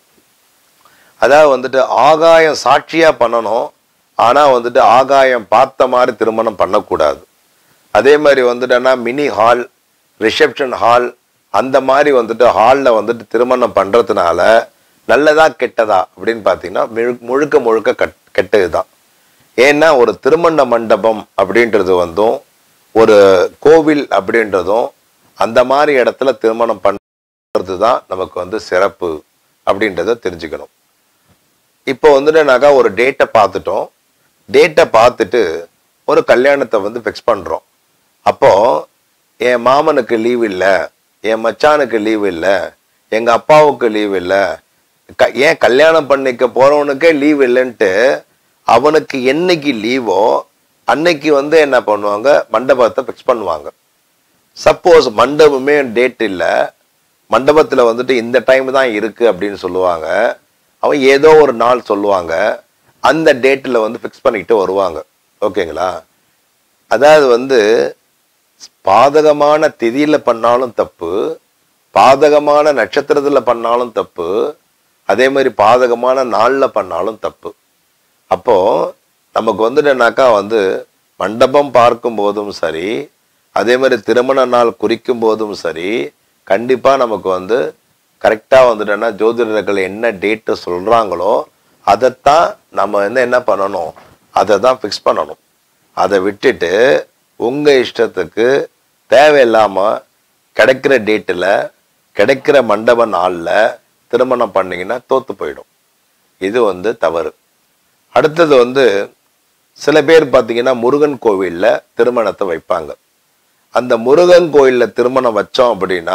அதாவது வந்துட்டு ஆகாயம் சாட்சியாக பண்ணணும் ஆனால் வந்துட்டு ஆகாயம் பார்த்த மாதிரி திருமணம் பண்ணக்கூடாது அதே மாதிரி வந்துட்டேன்னா மினி ஹால் ரிசப்ஷன் ஹால் அந்த மாதிரி வந்துட்டு ஹாலில் வந்துட்டு திருமணம் பண்ணுறதுனால நல்லதா கெட்டதா அப்படின்னு பார்த்தீங்கன்னா முழு- முழுக்க முழுக்க கட் கெட்டது தான் ஏன்னா ஒரு திருமண மண்டபம் அப்படின்றது வந்தும் ஒரு கோவில் அப்படின்றதும் அந்த மாதிரி இடத்துல திருமணம் பண்ணுறது தான் நமக்கு வந்து சிறப்பு அப்படின்றத தெரிஞ்சுக்கணும் இப்போ வந்துட்டுனாக்கா ஒரு டேட்டை பார்த்துட்டோம் டேட்டை பார்த்துட்டு ஒரு கல்யாணத்தை வந்து ஃபிக்ஸ் பண்ணுறோம் அப்போ என் மாமனுக்கு லீவ் இல்லை என் மச்சானுக்கு லீவ் இல்லை எங்கள் அப்பாவுக்கு லீவ் இல்லை க ஏன் கல்யாணம் பண்ணிக்க போகிறவனுக்கே லீவ் இல்லைன்ட்டு அவனுக்கு என்னைக்கு லீவோ அன்னைக்கு வந்து என்ன பண்ணுவாங்க மண்டபத்தை ஃபிக்ஸ் பண்ணுவாங்க சப்போஸ் மண்டபமே டேட் இல்லை மண்டபத்தில் வந்துட்டு இந்த டைம் தான் இருக்கு அப்படின்னு சொல்லுவாங்க அவன் ஏதோ ஒரு நாள் சொல்லுவாங்க அந்த டேட்டில் வந்து ஃபிக்ஸ் பண்ணிக்கிட்டு வருவாங்க ஓகேங்களா அதாவது வந்து பாதகமான திதியில பண்ணாலும் தப்பு பாதகமான நட்சத்திரத்துல பண்ணாலும் தப்பு அதே மாதிரி பாதகமான நாள்ல பண்ணாலும் தப்பு அப்போ நமக்கு வந்துட்டுனாக்கா வந்து மண்டபம் பார்க்கும் போதும் சரி அதே மாதிரி திருமண நாள் குறிக்கும் போதும் சரி கண்டிப்பா நமக்கு வந்து கரெக்டா வந்துட்டோன்னா ஜோதிடர்கள் என்ன டேட்டு சொல்றாங்களோ அதைத்தான் நம்ம வந்து என்ன பண்ணணும் அதை தான் ஃபிக்ஸ் பண்ணணும் அதை விட்டுட்டு உங்க இஷ்டத்துக்கு தேவையில்லாம கிடைக்கிற டேட்டில் கிடைக்கிற மண்டப நாளில் திருமணம் பண்ணீங்கன்னா தோத்து போயிடும் இது வந்து தவறு அடுத்தது வந்து சில பேர் பார்த்தீங்கன்னா முருகன் கோவிலில் திருமணத்தை வைப்பாங்க அந்த முருகன் கோயிலில் திருமணம் வச்சோம் அப்படின்னா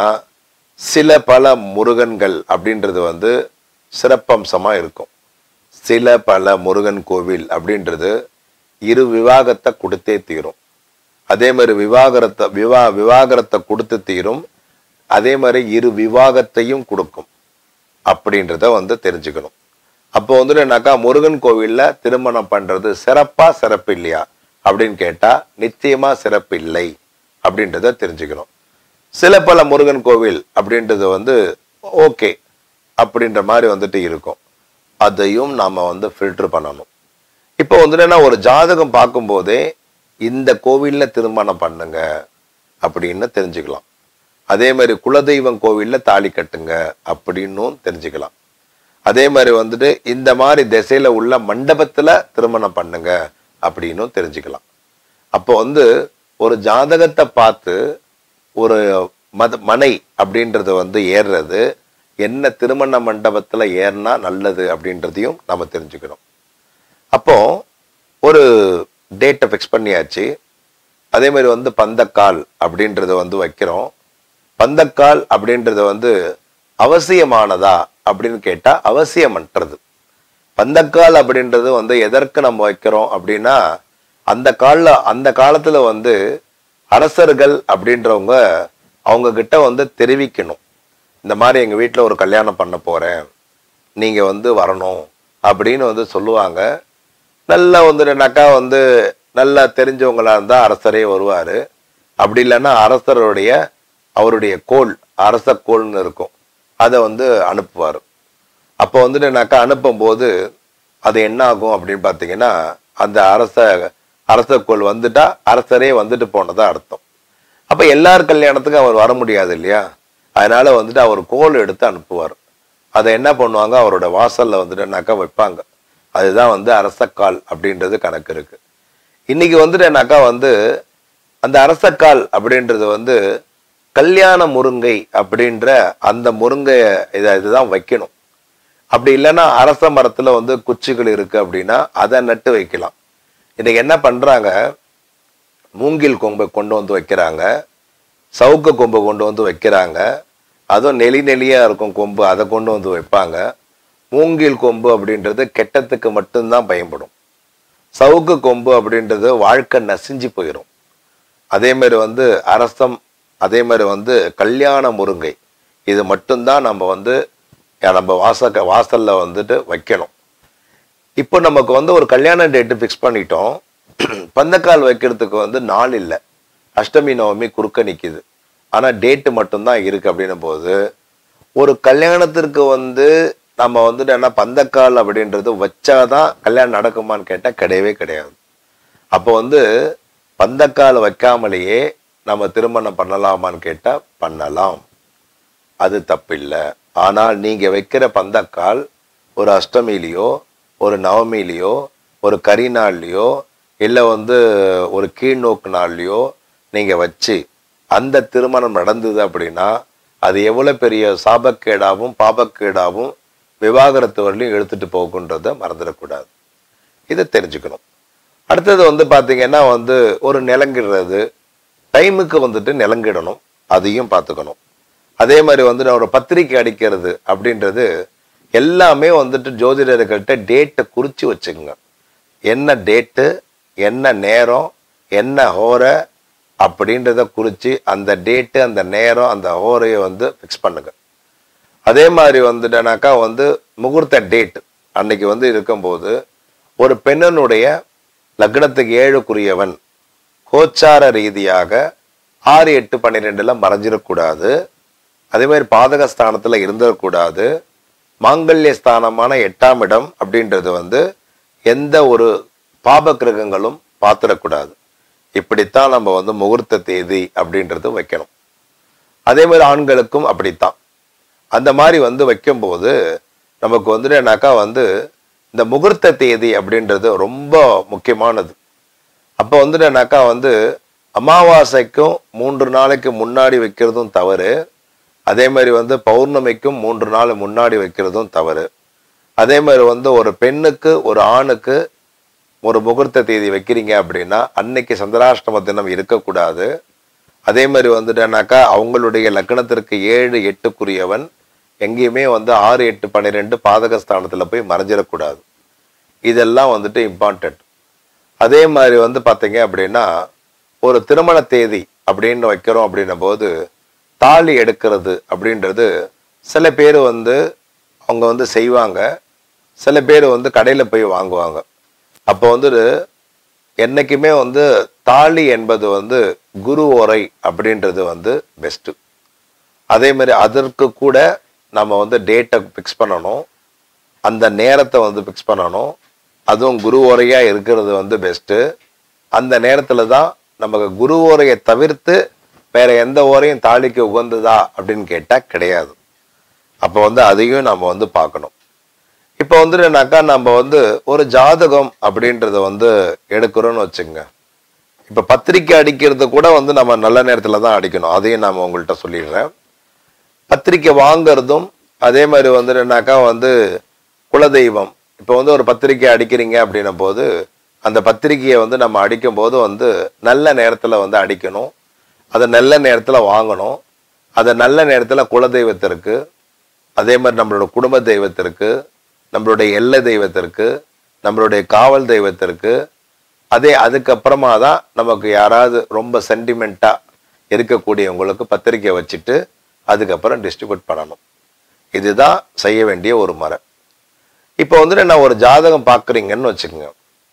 சில பல முருகன்கள் அப்படின்றது வந்து சிறப்பம்சமாக இருக்கும் சில பல முருகன் கோவில் அப்படின்றது இரு விவாகத்தை கொடுத்தே தீரும் அதே மாதிரி விவாகரத்தை விவா விவாகரத்தை கொடுத்து தீரும் அதே மாதிரி இரு விவாகத்தையும் கொடுக்கும் அப்படின்றத வந்து தெரிஞ்சுக்கணும் அப்போ வந்து என்னக்கா முருகன் கோவில்ல திருமணம் பண்றது சிறப்பா சிறப்பு இல்லையா அப்படின்னு கேட்டா நிச்சயமா சிறப்பு இல்லை அப்படின்றத தெரிஞ்சுக்கணும் சில பல முருகன் கோவில் அப்படின்றது வந்து ஓகே அப்படின்ற மாதிரி வந்துட்டு இருக்கும் அதையும் நாம வந்து ஃபில்டர் பண்ணணும் இப்போ வந்துட்டு என்ன ஒரு ஜாதகம் பார்க்கும்போதே இந்த கோவில்ல திருமணம் பண்ணுங்க அப்படின்னு தெரிஞ்சுக்கலாம் அதே மாதிரி குலதெய்வம் கோவில்ல தாலி கட்டுங்க அப்படின்னும் தெரிஞ்சுக்கலாம் அதே மாதிரி வந்துட்டு இந்த மாதிரி திசையில உள்ள மண்டபத்துல திருமணம் பண்ணுங்க அப்படின்னும் தெரிஞ்சுக்கலாம் அப்போ வந்து ஒரு ஜாதகத்தை பார்த்து ஒரு மத மனை அப்படின்றது வந்து ஏறுறது என்ன திருமண மண்டபத்துல ஏறினா நல்லது அப்படின்றதையும் நம்ம தெரிஞ்சுக்கணும் அப்போ ஒரு டேட்டை ஃபிக்ஸ் பண்ணியாச்சு அதே மாதிரி வந்து பந்தக்கால் அப்படின்றத வந்து வைக்கிறோம் பந்தக்கால் அப்படின்றது வந்து அவசியமானதா அப்படின்னு கேட்டா அவசியமற்றது பந்தக்கால் அப்படின்றது வந்து எதற்கு நம்ம வைக்கிறோம் அப்படின்னா அந்த கால அந்த காலத்துல வந்து அரசர்கள் அப்படின்றவங்க அவங்க கிட்ட வந்து தெரிவிக்கணும் இந்த மாதிரி எங்க வீட்ல ஒரு கல்யாணம் பண்ண போறேன் நீங்க வந்து வரணும் அப்படின்னு வந்து சொல்லுவாங்க நல்லா வந்துட்டுனாக்கா வந்து நல்லா தெரிஞ்சவங்களா இருந்தா அரசரே வருவாரு அப்படி இல்லைன்னா அரசருடைய அவருடைய கோல் அரச கோல்னு இருக்கும் அதை வந்து அனுப்புவார் அப்போ வந்துட்டுனாக்கா அனுப்பும்போது அது என்ன ஆகும் அப்படின்னு பார்த்தீங்கன்னா அந்த அரச அரசக்கோள் வந்துட்டா அரசரே வந்துட்டு போனதா அர்த்தம் அப்ப எல்லார் கல்யாணத்துக்கும் அவர் வர முடியாது இல்லையா அதனால வந்துட்டு அவர் கோல் எடுத்து அனுப்புவார் அதை என்ன பண்ணுவாங்க அவரோட வாசல்ல வந்துட்டுனாக்கா வைப்பாங்க அதுதான் வந்து அரசக்கால் அப்படின்றது கணக்கு இருக்கு இன்னைக்கு வந்துட்டுனாக்கா வந்து அந்த அரசக்கால் அப்படின்றது வந்து கல்யாண முருங்கை அப்படின்ற அந்த முருங்கை இதை இதுதான் வைக்கணும் அப்படி இல்லைன்னா அரச மரத்துல வந்து குச்சிகள் இருக்கு அப்படின்னா அதை நட்டு வைக்கலாம் இன்னைக்கு என்ன பண்றாங்க மூங்கில் கொம்பை கொண்டு வந்து வைக்கிறாங்க சவுக்கு கொம்பை கொண்டு வந்து வைக்கிறாங்க அதுவும் நெளி நெளியா இருக்கும் கொம்பு அதை கொண்டு வந்து வைப்பாங்க மூங்கில் கொம்பு அப்படின்றது கெட்டத்துக்கு மட்டும்தான் பயன்படும் சவுக்கு கொம்பு அப்படின்றது வாழ்க்கை நசிஞ்சு போயிடும் அதே மாதிரி வந்து அரசம் அதே மாதிரி வந்து கல்யாண முருங்கை இது மட்டும்தான் நம்ம வந்து நம்ம வாச வாசல்ல வந்துட்டு வைக்கணும் இப்போ நமக்கு வந்து ஒரு கல்யாண டேட்டு ஃபிக்ஸ் பண்ணிட்டோம் பந்தக்கால் வைக்கிறதுக்கு வந்து நாள் இல்லை அஷ்டமி நவமி குறுக்க நிக்குது ஆனா டேட்டு மட்டும்தான் இருக்கு அப்படின்னும் போது ஒரு கல்யாணத்திற்கு வந்து நம்ம வந்துட்டு என்ன பந்தக்கால் அப்படின்றது வச்சாதான் கல்யாணம் நடக்குமான்னு கேட்டா கிடையவே கிடையாது அப்போ வந்து பந்தக்கால் வைக்காமலேயே நம்ம திருமணம் பண்ணலாமான்னு கேட்டா பண்ணலாம் அது தப்பில்லை ஆனால் நீங்க வைக்கிற பந்தக்கால் ஒரு அஷ்டமிலேயோ ஒரு நவமிலேயோ ஒரு கரி நாள்லையோ இல்லை வந்து ஒரு கீழ்நோக்கு நாள்லையோ நீங்க வச்சு அந்த திருமணம் நடந்தது அப்படின்னா அது எவ்வளவு பெரிய சாபக்கேடாவும் பாபக்கேடாவும் விவாகரத்து வரலையும் எடுத்துட்டு போகுன்றதை மறந்துடக்கூடாது இதை தெரிஞ்சுக்கணும் அடுத்தது வந்து பாத்தீங்கன்னா வந்து ஒரு நிலங்கிடுறது டைமுக்கு வந்துட்டு நிலங்கிடணும் அதையும் பார்த்துக்கணும் அதே மாதிரி வந்து நான் ஒரு பத்திரிக்கை அடிக்கிறது அப்படின்றது எல்லாமே வந்துட்டு ஜோதிடர்கள்ட்ட டேட்டை குறிச்சு வச்சுக்கோங்க என்ன டேட்டு என்ன நேரம் என்ன ஹோரை அப்படின்றத குறிச்சு அந்த டேட்டு அந்த நேரம் அந்த ஹோரையை வந்து ஃபிக்ஸ் பண்ணுங்க அதே மாதிரி வந்துட்டனாக்கா வந்து முகூர்த்த டேட் அன்னைக்கு வந்து இருக்கும்போது ஒரு பெண்ணனுடைய லக்னத்துக்கு ஏழுக்குரியவன் கோச்சார ரீதியாக ஆறு எட்டு பன்னிரெண்டுல மறைஞ்சிடக்கூடாது அதே மாதிரி பாதக ஸ்தானத்துல இருந்துடக்கூடாது மாங்கல்ய ஸ்தானமான எட்டாம் இடம் அப்படின்றது வந்து எந்த ஒரு பாப கிரகங்களும் பார்த்துடக்கூடாது இப்படித்தான் நம்ம வந்து முகூர்த்த தேதி அப்படின்றது வைக்கணும் அதே மாதிரி ஆண்களுக்கும் அப்படித்தான் அந்த மாதிரி வந்து வைக்கும்போது நமக்கு வந்துட்டு என்னாக்கா வந்து இந்த முகூர்த்த தேதி அப்படின்றது ரொம்ப முக்கியமானது அப்போ வந்துட்டு என்னாக்கா வந்து அமாவாசைக்கும் மூன்று நாளைக்கு முன்னாடி வைக்கிறதும் தவறு அதே மாதிரி வந்து பௌர்ணமிக்கும் மூன்று நாள் முன்னாடி வைக்கிறதும் தவறு அதே மாதிரி வந்து ஒரு பெண்ணுக்கு ஒரு ஆணுக்கு ஒரு முகூர்த்த தேதி வைக்கிறீங்க அப்படின்னா அன்னைக்கு சந்திராஷ்டம தினம் இருக்கக்கூடாது அதே மாதிரி வந்துட்டேனாக்கா அவங்களுடைய லக்னத்திற்கு ஏழு எட்டுக்குரியவன் எங்கேயுமே வந்து ஆறு எட்டு பன்னிரெண்டு பாதகஸ்தானத்துல போய் மறைஞ்சிடக்கூடாது இதெல்லாம் வந்துட்டு இம்பார்ட்டன்ட் அதே மாதிரி வந்து பார்த்தீங்க அப்படின்னா ஒரு திருமண தேதி அப்படின்னு வைக்கிறோம் அப்படின்னும் போது தாலி எடுக்கிறது அப்படின்றது சில பேர் வந்து அவங்க வந்து செய்வாங்க சில பேர் வந்து கடையில் போய் வாங்குவாங்க அப்போ வந்து என்னைக்குமே வந்து தாலி என்பது வந்து குரு ஓரை அப்படின்றது வந்து பெஸ்ட்டு அதே மாதிரி அதற்கு கூட நம்ம வந்து டேட்டை ஃபிக்ஸ் பண்ணணும் அந்த நேரத்தை வந்து ஃபிக்ஸ் பண்ணணும் அதுவும் குரு ஓரையா இருக்கிறது வந்து பெஸ்ட்டு அந்த நேரத்தில் தான் நமக்கு குரு ஓரையை தவிர்த்து வேற எந்த ஓரையும் தாலிக்கு உகந்ததா அப்படின்னு கேட்டால் கிடையாது அப்போ வந்து அதையும் நம்ம வந்து பார்க்கணும் இப்போ வந்து என்னக்கா நம்ம வந்து ஒரு ஜாதகம் அப்படின்றத வந்து எடுக்கிறோம்னு வச்சுங்க இப்போ பத்திரிக்கை அடிக்கிறது கூட வந்து நம்ம நல்ல நேரத்தில் தான் அடிக்கணும் அதையும் நான் உங்கள்கிட்ட சொல்லிடுறேன் பத்திரிக்கை வாங்குறதும் அதே மாதிரி வந்து என்னக்கா வந்து குலதெய்வம் இப்போ வந்து ஒரு பத்திரிக்கை அடிக்கிறீங்க அப்படின்னும் போது அந்த பத்திரிக்கையை வந்து நம்ம அடிக்கும் போது வந்து நல்ல நேரத்தில் வந்து அடிக்கணும் அதை நல்ல நேரத்தில் வாங்கணும் அதை நல்ல நேரத்தில் குலதெய்வத்திற்கு அதே மாதிரி நம்மளோட குடும்ப தெய்வத்திற்கு நம்மளுடைய எல்லை தெய்வத்திற்கு நம்மளுடைய காவல் தெய்வத்திற்கு அதே அதுக்கப்புறமா தான் நமக்கு யாராவது ரொம்ப சென்டிமெண்ட்டா இருக்கக்கூடியவங்களுக்கு பத்திரிக்கை வச்சுட்டு அதுக்கப்புறம் டிஸ்ட்ரிபியூட் பண்ணணும் இதுதான் செய்ய வேண்டிய ஒரு முறை இப்போ வந்துட்டு நான் ஒரு ஜாதகம் பார்க்குறீங்கன்னு வச்சுக்கோங்க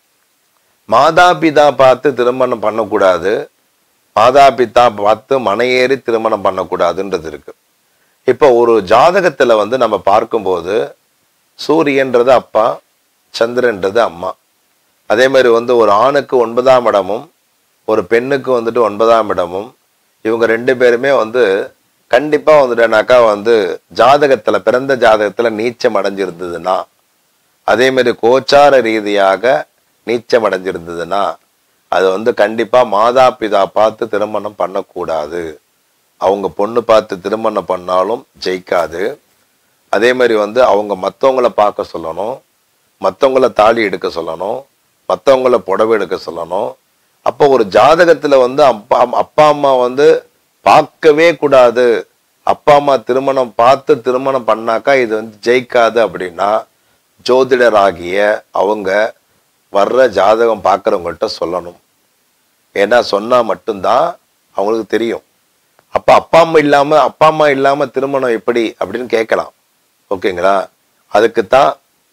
மாதா பிதா பார்த்து திருமணம் பண்ணக்கூடாது மாதா பிதா பார்த்து மனையேறி திருமணம் பண்ணக்கூடாதுன்றது இருக்கு இப்போ ஒரு ஜாதகத்துல வந்து நம்ம பார்க்கும்போது சூரியன்றது அப்பா சந்திரன்றது அம்மா அதே மாதிரி வந்து ஒரு ஆணுக்கு ஒன்பதாம் இடமும் ஒரு பெண்ணுக்கு வந்துட்டு ஒன்பதாம் இடமும் இவங்க ரெண்டு பேருமே வந்து கண்டிப்பா வந்துட்டேனாக்கா வந்து ஜாதகத்துல பிறந்த ஜாதகத்துல நீச்சம் அடைஞ்சிருந்ததுன்னா அதே மாதிரி கோச்சார ரீதியாக நீச்சம் அடைஞ்சிருந்ததுன்னா அது வந்து கண்டிப்பா மாதா பிதா பார்த்து திருமணம் பண்ணக்கூடாது அவங்க பொண்ணு பார்த்து திருமணம் பண்ணாலும் ஜெயிக்காது அதே மாதிரி வந்து அவங்க மற்றவங்கள பார்க்க சொல்லணும் மற்றவங்கள தாலி எடுக்க சொல்லணும் மற்றவங்கள புடவை எடுக்க சொல்லணும் அப்போ ஒரு ஜாதகத்துல வந்து அப்பா அப்பா அம்மா வந்து பார்க்கவே கூடாது அப்பா அம்மா திருமணம் பார்த்து திருமணம் பண்ணாக்கா இது வந்து ஜெயிக்காது அப்படின்னா ஜோதிடராகிய அவங்க வர்ற ஜாதகம் பார்க்குறவங்கள்ட்ட சொல்லணும் ஏன்னா சொன்னா மட்டும்தான் அவங்களுக்கு தெரியும் அப்ப அப்பா அம்மா இல்லாம அப்பா அம்மா இல்லாம திருமணம் எப்படி அப்படின்னு கேட்கலாம் ஓகேங்களா அதுக்குத்தான்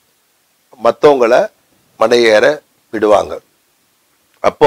மற்றவங்கள மனையேற விடுவாங்க அப்போ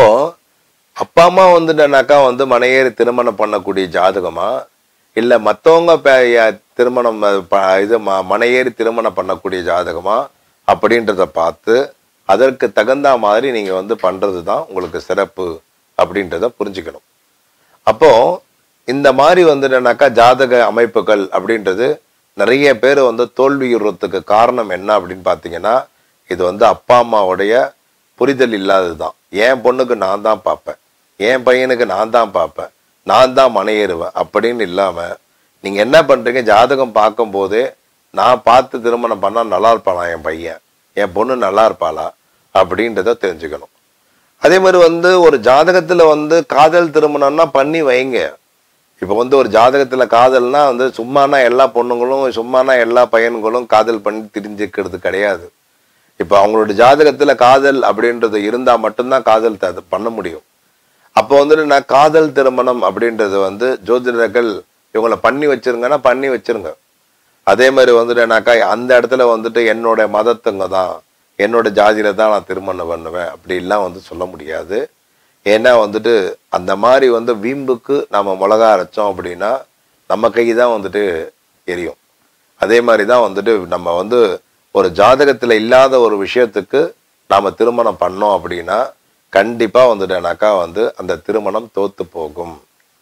அப்பா அம்மா வந்துட்டனாக்கா வந்து மனையேறி திருமணம் பண்ணக்கூடிய ஜாதகமா இல்ல மற்றவங்க திருமணம் அஹ், ப- இது ம- மனையேறி திருமணம் பண்ணக்கூடிய ஜாதகமா அப்படின்றத பார்த்து அதற்கு தகுந்த மாதிரி நீங்க வந்து பண்றது தான் உங்களுக்கு சிறப்பு அப்படின்றத புரிஞ்சுக்கணும் அப்போ இந்த மாதிரி வந்துட்டனாக்கா ஜாதக அமைப்புகள் அப்படின்றது நிறைய பேர் வந்து தோல்வியுறதுக்கு காரணம் என்ன அப்படின்னு பார்த்தீங்கன்னா இது வந்து அப்பா அம்மாவுடைய புரிதல் இல்லாதது தான் என் பொண்ணுக்கு நான் தான் பார்ப்பேன் என் பையனுக்கு நான் தான் பார்ப்பேன் நான் தான் மனையேறுவேன் அப்படின்னு இல்லாம நீங்க என்ன பண்றீங்க ஜாதகம் பார்க்கும்போதே நான் பார்த்து திருமணம் பண்ணா நல்லா இருப்பானா என் பையன் என் பொண்ணு நல்லா இருப்பாளா அப்படின்றத தெரிஞ்சுக்கணும் அதே மாதிரி வந்து ஒரு ஜாதகத்துல வந்து காதல் திருமணம்னா பண்ணி வைங்க இப்போ வந்து ஒரு ஜாதகத்துல காதல்னா வந்து சும்மானா எல்லா பொண்ணுங்களும் சும்மானா எல்லா பையன்களும் காதல் பண்ணி திரிஞ்சுக்கிறது கிடையாது இப்போ அவங்களோட ஜாதகத்துல காதல் அப்படின்றது இருந்தா மட்டும்தான் காதல் த- பண்ண முடியும் அப்போ வந்துட்டு நான் காதல் திருமணம் அப்படின்றது வந்து ஜோதிடர்கள் இவங்களை பண்ணி வச்சிருங்கன்னா பண்ணி வச்சிருங்க அதே மாதிரி வந்துட்டுனாக்கா அந்த இடத்துல வந்துட்டு என்னோட மதத்துங்க தான் என்னோட ஜாதியில தான் நான் திருமணம் பண்ணுவேன் அப்படிலாம் வந்து சொல்ல முடியாது ஏன்னா வந்துட்டு அந்த மாதிரி வந்து வீம்புக்கு நம்ம மிளகா அரைச்சோம் அப்படின்னா நம்ம கை தான் வந்துட்டு எரியும் அதே மாதிரி தான் வந்துட்டு நம்ம வந்து ஒரு ஜாதகத்துல இல்லாத ஒரு விஷயத்துக்கு நாம திருமணம் பண்ணோம் அப்படின்னா கண்டிப்பா வந்துட்டேனாக்கா வந்து அந்த திருமணம் தோத்து போகும்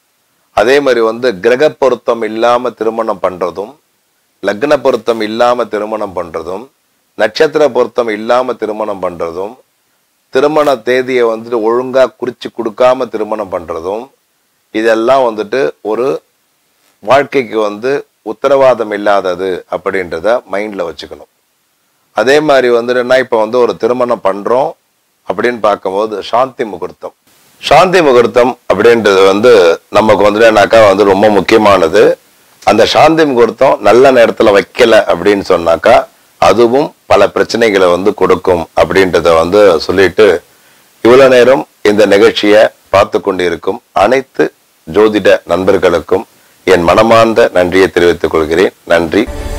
அதே மாதிரி வந்து கிரக பொருத்தம் இல்லாம திருமணம் பண்றதும் லக்ன பொருத்தம் இல்லாம திருமணம் பண்றதும் நட்சத்திர பொருத்தம் இல்லாம திருமணம் பண்றதும் திருமண தேதியை வந்துட்டு ஒழுங்கா குறிச்சு கொடுக்காம திருமணம் பண்றதும் இதெல்லாம் வந்துட்டு ஒரு வாழ்க்கைக்கு வந்து உத்தரவாதம் இல்லாதது அப்படின்றத மைண்ட்ல வச்சுக்கணும் அதே மாதிரி வந்துட்டுன்னா இப்போ வந்து ஒரு திருமணம் பண்றோம் அப்படின்னு பார்க்கும்போது சாந்தி முகூர்த்தம் சாந்தி முகூர்த்தம் அப்படின்றது வந்து நமக்கு வந்துட்டுனாக்கா வந்து ரொம்ப முக்கியமானது அந்த சாந்தி முகூர்த்தம் நல்ல நேரத்துல வைக்கல அப்படின்னு சொன்னாக்கா அதுவும் பல பிரச்சனைகளை வந்து கொடுக்கும் அப்படின்றத வந்து சொல்லிட்டு இவ்வளவு நேரம் இந்த நிகழ்ச்சியை பார்த்து கொண்டிருக்கும் அனைத்து ஜோதிட நண்பர்களுக்கும் என் மனமார்ந்த நன்றியை தெரிவித்துக் கொள்கிறேன் நன்றி